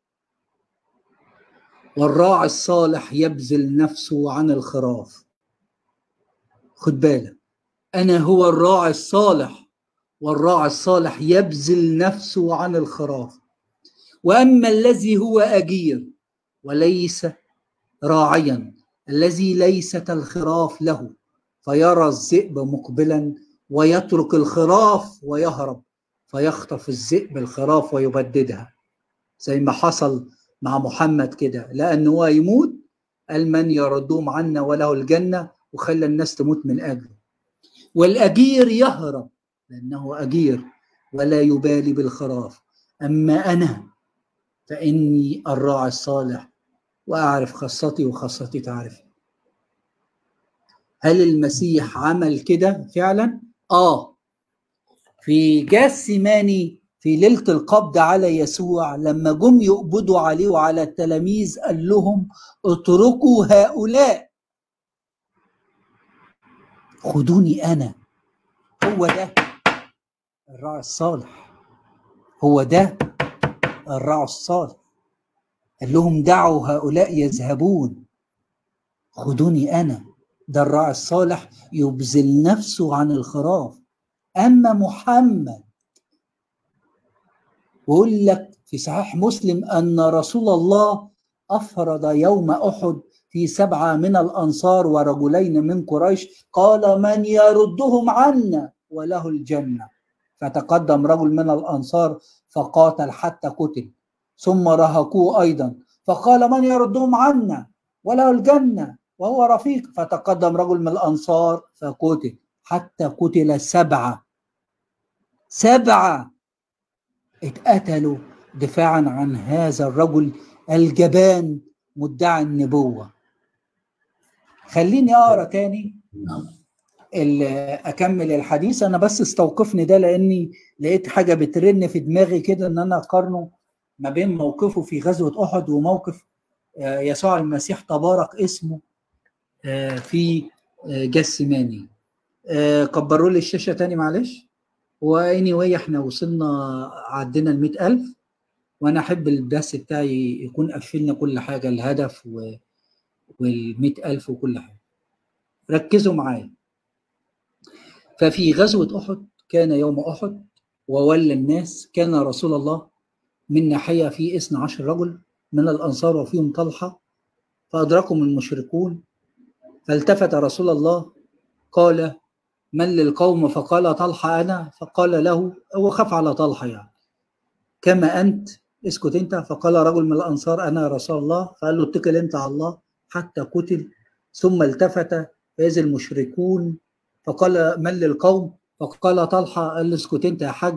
والراعي الصالح يبذل نفسه عن الخراف خد بالك انا هو الراعي الصالح والراعي الصالح يبذل نفسه عن الخراف واما الذي هو اجير وليس راعيا الذي ليست الخراف له فيرى الذئب مقبلا ويترك الخراف ويهرب فيخطف الذئب الخراف ويبددها زي ما حصل مع محمد كده لأنه هو يموت قال من يردهم عنا وله الجنة وخلى الناس تموت من أجله والأجير يهرب لأنه أجير ولا يبالي بالخراف أما أنا فإني الراعي الصالح وأعرف خاصتي وخاصتي تعرف هل المسيح عمل كده فعلا؟ آه في جاسماني في ليلة القبض على يسوع لما جم يقبضوا عليه وعلى التلاميذ قال لهم اتركوا هؤلاء خدوني أنا هو ده الراعي الصالح هو ده الراعي الصالح قال لهم دعوا هؤلاء يذهبون خدوني أنا ده الراعي الصالح يبذل نفسه عن الخراف أما محمد ويقول لك في صحيح مسلم أن رسول الله أفرض يوم أحد في سبعة من الأنصار ورجلين من قريش قال من يردهم عنا وله الجنة فتقدم رجل من الأنصار فقاتل حتى قتل ثم رهقوه أيضا فقال من يردهم عنا وله الجنة وهو رفيق فتقدم رجل من الأنصار فقتل حتى قتل سبعة سبعة اتقتلوا دفاعا عن هذا الرجل الجبان مدعي النبوة خليني أقرأ تاني أكمل الحديث أنا بس استوقفني ده لأني لقيت حاجة بترن في دماغي كده إن أنا أقارنه ما بين موقفه في غزوة أحد وموقف يسوع المسيح تبارك اسمه في جسماني كبروا لي الشاشة تاني معلش واني واي احنا وصلنا عدينا ال 100000 وانا احب البث بتاعي يكون قفلنا كل حاجه الهدف و وال 100000 وكل حاجه ركزوا معايا ففي غزوه احد كان يوم احد وولى الناس كان رسول الله من ناحيه في 12 رجل من الانصار وفيهم طلحه فادركهم المشركون فالتفت رسول الله قال من للقوم فقال طلحة أنا فقال له هو خاف على طلحة يعني كما أنت اسكت أنت فقال رجل من الأنصار أنا رسول الله فقال له اتكل أنت على الله حتى قتل ثم التفت فإذ المشركون فقال من للقوم فقال طلحة قال له اسكت أنت يا حج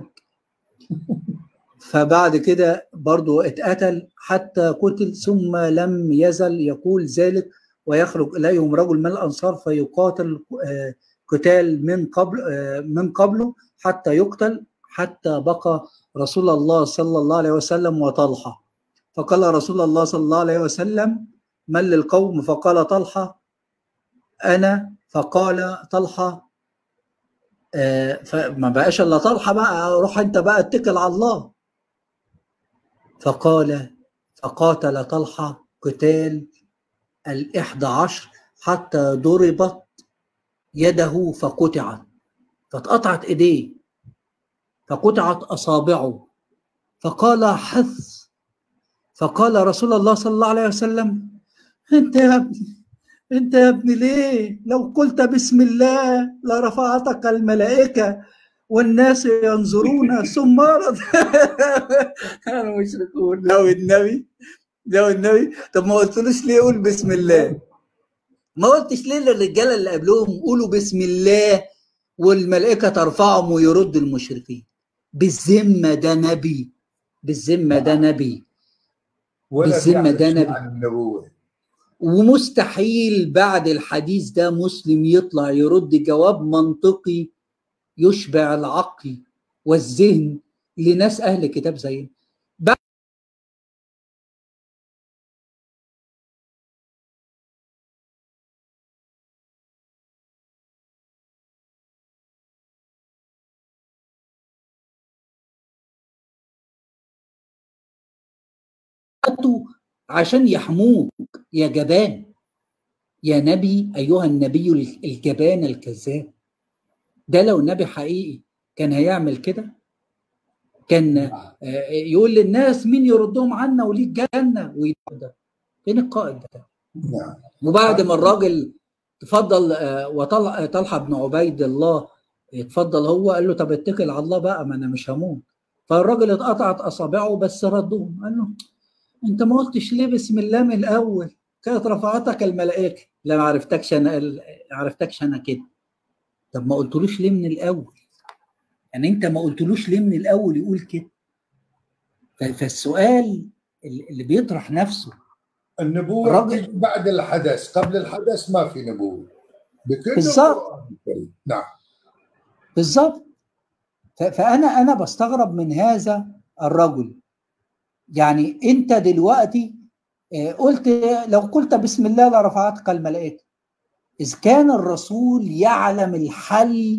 فبعد كده برضو اتقتل حتى قتل ثم لم يزل يقول ذلك ويخرج إليهم رجل من الأنصار فيقاتل آه قتال من قبل من قبله حتى يقتل حتى بقى رسول الله صلى الله عليه وسلم وطلحه فقال رسول الله صلى الله عليه وسلم من للقوم فقال طلحه انا فقال طلحه فما بقاش الا طلحه بقى روح انت بقى اتكل على الله فقال فقاتل طلحه قتال الإحدى عشر حتى ضربت يده فقطعت فاتقطعت ايديه فقطعت اصابعه فقال حث فقال رسول الله صلى الله عليه وسلم انت يا ابني انت يا ابني ليه لو قلت بسم الله لرفعتك الملائكه والناس ينظرون ثم مرض انا مشركون لو النبي لو النبي طب ما قلتلوش ليه قول بسم الله ما قلتش ليه للرجاله اللي قبلهم قولوا بسم الله والملائكه ترفعهم ويرد المشركين بالذمه ده نبي بالذمه ده نبي بالذمه ده نبي النبوه ومستحيل بعد الحديث ده مسلم يطلع يرد جواب منطقي يشبع العقل والذهن لناس اهل كتاب زينا عشان يحموك يا جبان يا نبي ايها النبي الجبان الكذاب ده لو نبي حقيقي كان هيعمل كده كان آه، يقول للناس مين يردهم عنا وليه الجنه ويده فين القائد ده نعم وبعد ما الراجل تفضل آه، وطلع طلحه بن عبيد الله اتفضل هو قال له طب اتكل على الله بقى ما انا مش هموت فالراجل اتقطعت اصابعه بس ردهم قال له انت ما قلتش ليه بسم الله من الاول كانت رفعتك الملائكه لا ما عرفتكش انا ما عرفتكش انا كده طب ما قلتلوش ليه من الاول يعني انت ما قلتلوش ليه من الاول يقول كده ف- فالسؤال اللي اللي بيطرح نفسه النبوة الراجل- تيجي بعد الحدث قبل الحدث ما في نبوة بكل بالظبط. القرآن الكريم. نعم بالظبط ف- فانا انا بستغرب من هذا الرجل يعني انت دلوقتي آه، قلت لو قلت بسم الله لرفعتك الملائكه اذ كان الرسول يعلم الحل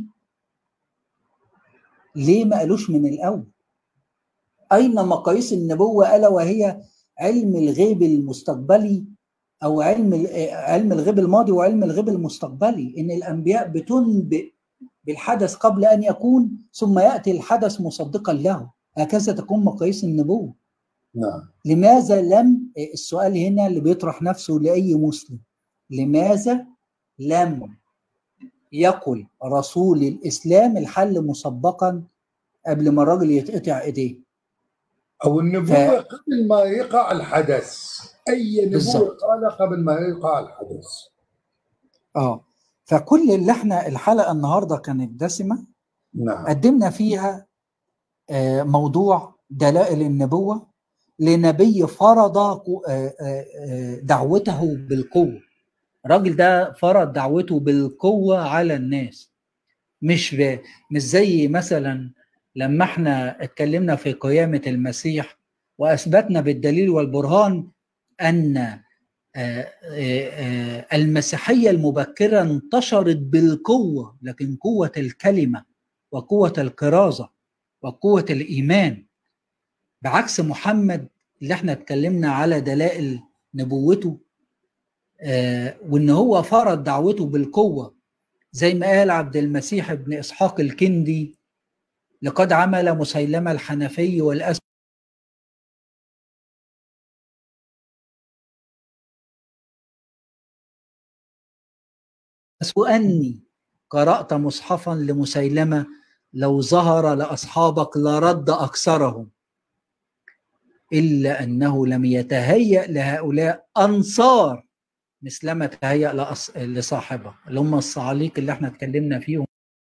ليه ما قالوش من الاول اين مقاييس النبوه الا وهي علم الغيب المستقبلي او علم ال- آه، علم الغيب الماضي وعلم الغيب المستقبلي ان الانبياء بتنبئ بالحدث قبل ان يكون ثم ياتي الحدث مصدقا له هكذا تكون مقاييس النبوه نعم لماذا لم السؤال هنا اللي بيطرح نفسه لاي مسلم لماذا لم يقل رسول الاسلام الحل مسبقا قبل ما الراجل يتقطع ايديه أو النبوة ف- قبل ما يقع الحدث أي نبوة بالظبط. قال قبل ما يقع الحدث اه فكل اللي احنا الحلقه النهارده كانت دسمه نعم قدمنا فيها آه، موضوع دلائل النبوة لنبي فرض قو- آه، آه، آه، دعوته بالقوة الراجل ده فرض دعوته بالقوة على الناس مش ب... مش زي مثلا لما احنا اتكلمنا في قيامة المسيح وأثبتنا بالدليل والبرهان أن آه، آه، آه، المسيحية المبكرة انتشرت بالقوة لكن قوة الكلمة وقوة الكرازة وقوة الإيمان بعكس محمد اللي احنا اتكلمنا على دلائل نبوته آه وان هو فرض دعوته بالقوة زي ما قال عبد المسيح بن إسحاق الكندي لقد عمل مسيلمة الحنفي والأسود أني قرأت مصحفا لمسيلمة لو ظهر لأصحابك لرد أكثرهم إلا أنه لم يتهيأ لهؤلاء أنصار مثلما تهيأ لأص... لصاحبه اللي هم الصعاليق اللي احنا اتكلمنا فيهم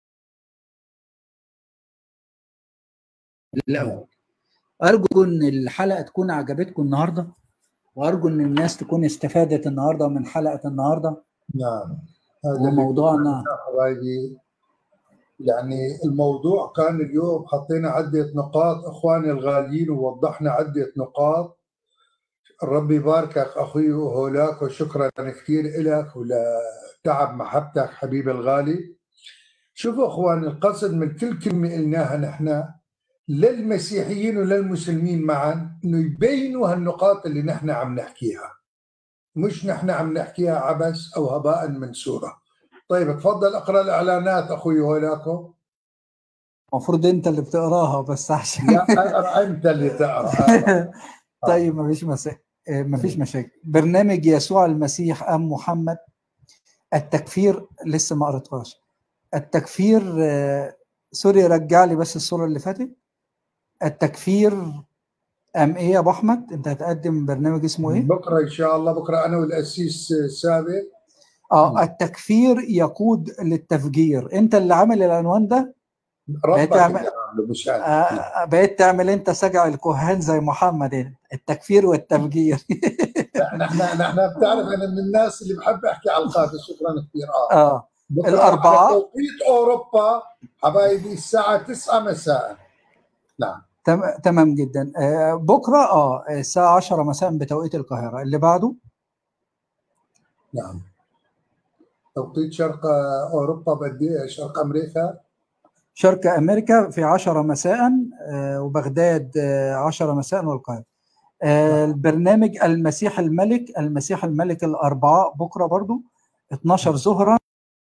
الأول أرجو أن الحلقة تكون عجبتكم النهاردة وأرجو أن الناس تكون استفادت النهاردة من حلقة النهاردة نعم هذا اللي وموضوعنا كنا حبايبي يعني الموضوع كان اليوم حطينا عدة نقاط اخواني الغاليين ووضحنا عدة نقاط الرب يباركك اخوي وهولاك وشكرا كثير لك ولتعب محبتك حبيبي الغالي شوفوا اخواني القصد من كل كلمة قلناها نحن للمسيحيين وللمسلمين معا انه يبينوا هالنقاط اللي نحن عم نحكيها مش نحن عم نحكيها عبث او هباء منثورا طيب تفضل اقرا الاعلانات اخوي هولاكو المفروض أنت اللي بتقراها بس عشان لا اقرا انت اللي تقرا طيب مفيش مسا... آه، مفيش مشاكل برنامج يسوع المسيح ام محمد التكفير لسه ما قريتهاش التكفير آه، سوري رجع لي بس الصوره اللي فاتت التكفير ام ايه يا ابو احمد انت هتقدم برنامج اسمه ايه بكره ان شاء الله بكره انا والاسيس سابق اه التكفير يقود للتفجير انت اللي عامل العنوان ده ربك تعمل- اللي عامله مش انا آه بقيت تعمل انت سجع الكهان زي محمد هنا. التكفير والتفجير نحن نحن بتعرف انا من الناس اللي بحب احكي على الخاطر شكرا كثير اه اه بكره الأربعاء. على توقيت اوروبا حبايبي الساعه 9 مساء نعم تم- تمام جدا آه، بكره اه الساعه 10 مساء بتوقيت القاهره اللي بعده نعم توقيت شرق اوروبا بدي شرق امريكا شرق امريكا في 10 مساء آه، وبغداد آه، 10 مساء والقاهره آه، البرنامج المسيح الملك المسيح الملك الاربعاء بكره برضو 12 ظهرا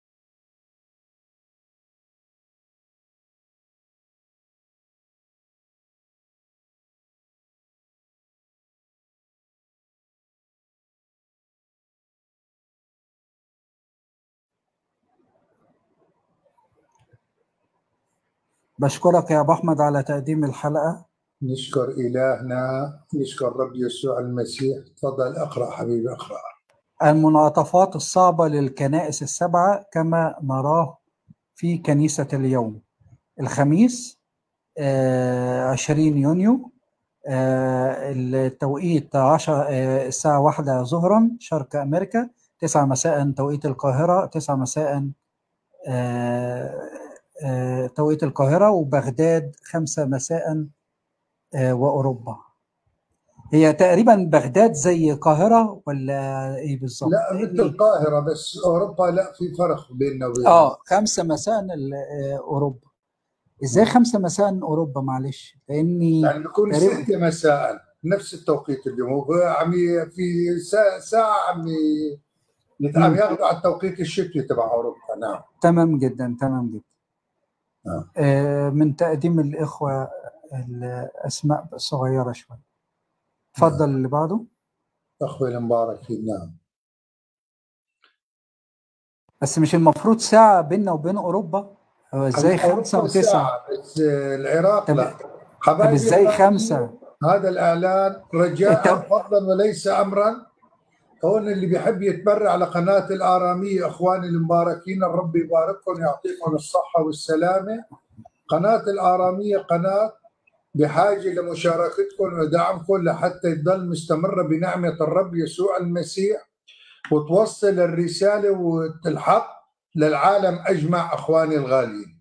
بشكرك يا ابو احمد على تقديم الحلقه نشكر إلهنا نشكر رب يسوع المسيح تفضل اقرأ حبيبي اقرأ المنعطفات الصعبة للكنائس السبعة كما نراه في كنيسة اليوم الخميس آه، 20 يونيو آه، التوقيت 10 آه، الساعة واحدة ظهرا شرق أمريكا 9 مساء توقيت القاهرة 9 مساء آه، آه، توقيت القاهرة وبغداد 5 مساء آه، وأوروبا هي تقريبا بغداد زي القاهرة ولا ايه بالظبط؟ لا مثل لأن- القاهرة بس أوروبا لا في فرق بيننا وبين اه خمسة مساء ال- آه، اوروبا ازاي خمسة مساء اوروبا معلش لاني يعني بيكون تقريبا- ستة مساء نفس التوقيت اليوم هو عم ي- في ساعة, ساعة عم ي- يت- عم مم. ياخذوا على التوقيت الشتوي تبع أوروبا نعم تمام جدا تمام جدا نعم. آه من تقديم الاخوة الاسماء صغيرة شوية اتفضل اللي بعده أخوي المباركين نعم بس مش المفروض ساعة بيننا وبين اوروبا هو ازاي أوروبا خمسة وتسعة ساعة بس العراق طب- لا طب حبايبي ازاي الغاليين، خمسة؟ هذا الإعلان رجاء التو- فضلا وليس أمرا هون اللي بيحب يتبرع على قناة الآرامية إخواني المباركين الرب يبارككم يعطيكم الصحة والسلامة قناة الآرامية قناة بحاجة لمشاركتكم ودعمكم لحتى تضل مستمرة بنعمة الرب يسوع المسيح وتوصل الرسالة والحق للعالم أجمع أخواني الغاليين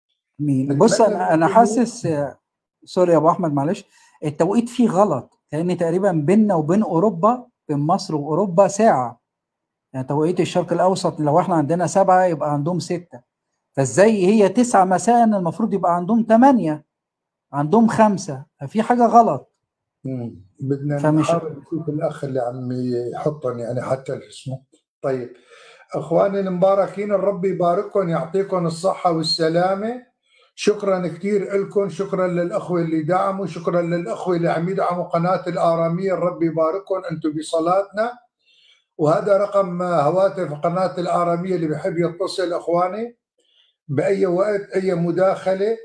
مين بص نتمنى انا انا منكم- حاسس آه، سوري يا ابو احمد معلش التوقيت فيه غلط لان تقريبا بيننا وبين اوروبا بين مصر واوروبا ساعه يعني توقيت الشرق الاوسط لو احنا عندنا سبعه يبقى عندهم سته فازاي هي تسعة مساء المفروض يبقى عندهم ثمانية عندهم خمسة ففي حاجة غلط مم. بدنا فمش- نحاول نشوف الاخ اللي عم يحطهم يعني حتى اسمه طيب اخواني المباركين الرب يبارككم يعطيكم الصحه والسلامه شكرا كثير لكم شكرا للاخوه اللي دعموا شكرا للاخوه اللي عم يدعموا قناه الاراميه الرب يبارككم انتم بصلاتنا وهذا رقم هواتف قناه الاراميه اللي بحب يتصل اخواني باي وقت اي مداخله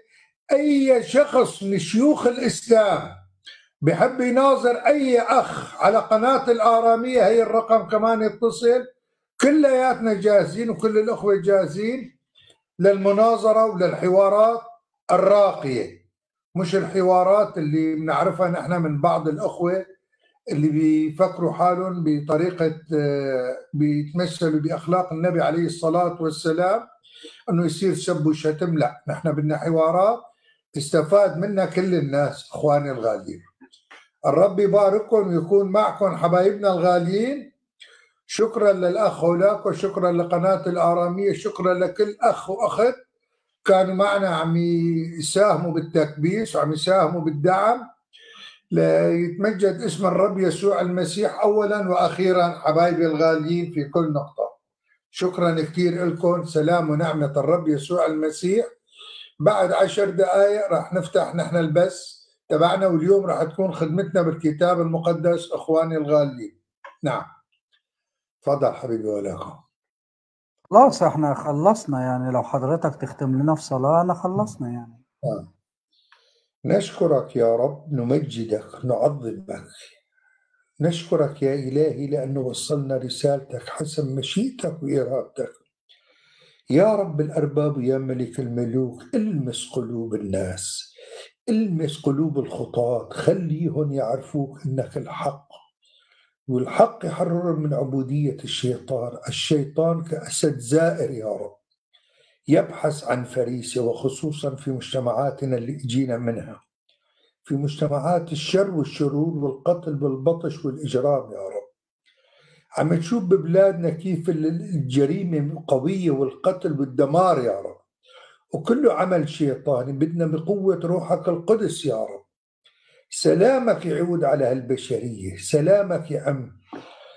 اي شخص من شيوخ الاسلام بحب يناظر اي اخ على قناه الاراميه هي الرقم كمان يتصل كلياتنا جاهزين وكل الاخوه جاهزين للمناظره وللحوارات الراقيه مش الحوارات اللي بنعرفها نحن من بعض الاخوه اللي بيفكروا حالهم بطريقه آه، بيتمثلوا باخلاق النبي عليه الصلاه والسلام انه يصير سب وشتم لا نحن بدنا حوارات تستفاد منها كل الناس اخواني الغاليين الرب يبارككم ويكون معكم حبايبنا الغاليين شكرا للاخ هولاك وشكرا لقناه الاراميه شكرا لكل اخ واخت كانوا معنا عم يساهموا بالتكبيس وعم يساهموا بالدعم ليتمجد اسم الرب يسوع المسيح اولا واخيرا حبايبي الغاليين في كل نقطه شكرا كثير لكم سلام ونعمه الرب يسوع المسيح بعد عشر دقائق راح نفتح نحن البث تبعنا واليوم راح تكون خدمتنا بالكتاب المقدس اخواني الغاليين نعم تفضل حبيبي ولاكم خلاص احنا خلصنا يعني لو حضرتك تختم لنا في صلاة انا خلصنا يعني آه. نشكرك يا رب نمجدك نعظمك نشكرك يا إلهي لأنه وصلنا رسالتك حسب مشيئتك وإرادتك يا رب الأرباب يا ملك الملوك المس قلوب الناس المس قلوب الخطاة خليهم يعرفوك إنك الحق والحق يحررهم من عبودية الشيطان الشيطان كأسد زائر يا رب يبحث عن فريسة وخصوصا في مجتمعاتنا اللي اجينا منها في مجتمعات الشر والشرور والقتل والبطش والإجرام يا رب عم تشوف ببلادنا كيف الجريمة قوية والقتل والدمار يا رب وكله عمل شيطاني بدنا بقوة روحك القدس يا رب سلامك يعود على هالبشرية سلامك يا عم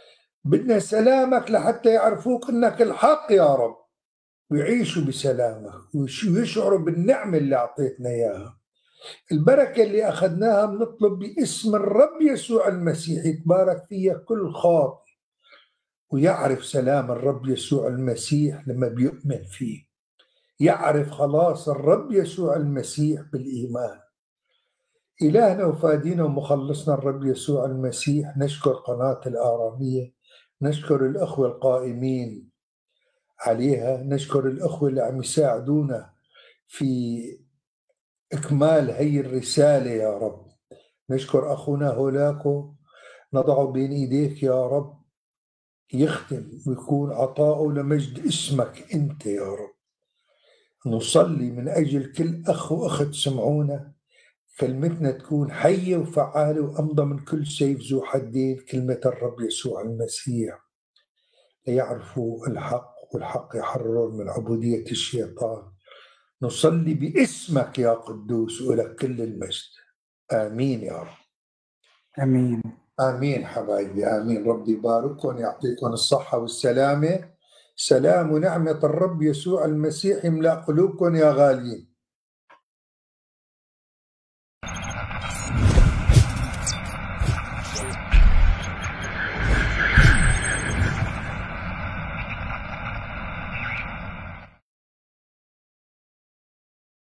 بدنا سلامك لحتى يعرفوك انك الحق يا رب ويعيشوا بسلامك ويشعروا بالنعمة اللي أعطيتنا إياها البركة اللي أخذناها بنطلب باسم الرب يسوع المسيح يتبارك فيها كل خاطئ ويعرف سلام الرب يسوع المسيح لما بيؤمن فيه يعرف خلاص الرب يسوع المسيح بالإيمان إلهنا وفادينا ومخلصنا الرب يسوع المسيح نشكر قناة الآرامية نشكر الأخوة القائمين عليها نشكر الأخوة اللي عم يساعدونا في إكمال هي الرسالة يا رب نشكر أخونا هولاكو نضعه بين إيديك يا رب يختم ويكون عطاؤه لمجد اسمك أنت يا رب نصلي من أجل كل أخ وأخت سمعونا كلمتنا تكون حية وفعالة وأمضى من كل سيف ذو حدين كلمة الرب يسوع المسيح ليعرفوا الحق والحق يحررون من عبودية الشيطان نصلي باسمك يا قدوس ولك كل المجد آمين يا رب امين آمين حبايبي آمين ربي يبارككم يعطيكم الصحة والسلامة سلام ونعمة الرب يسوع المسيح يملأ قلوبكم يا غاليين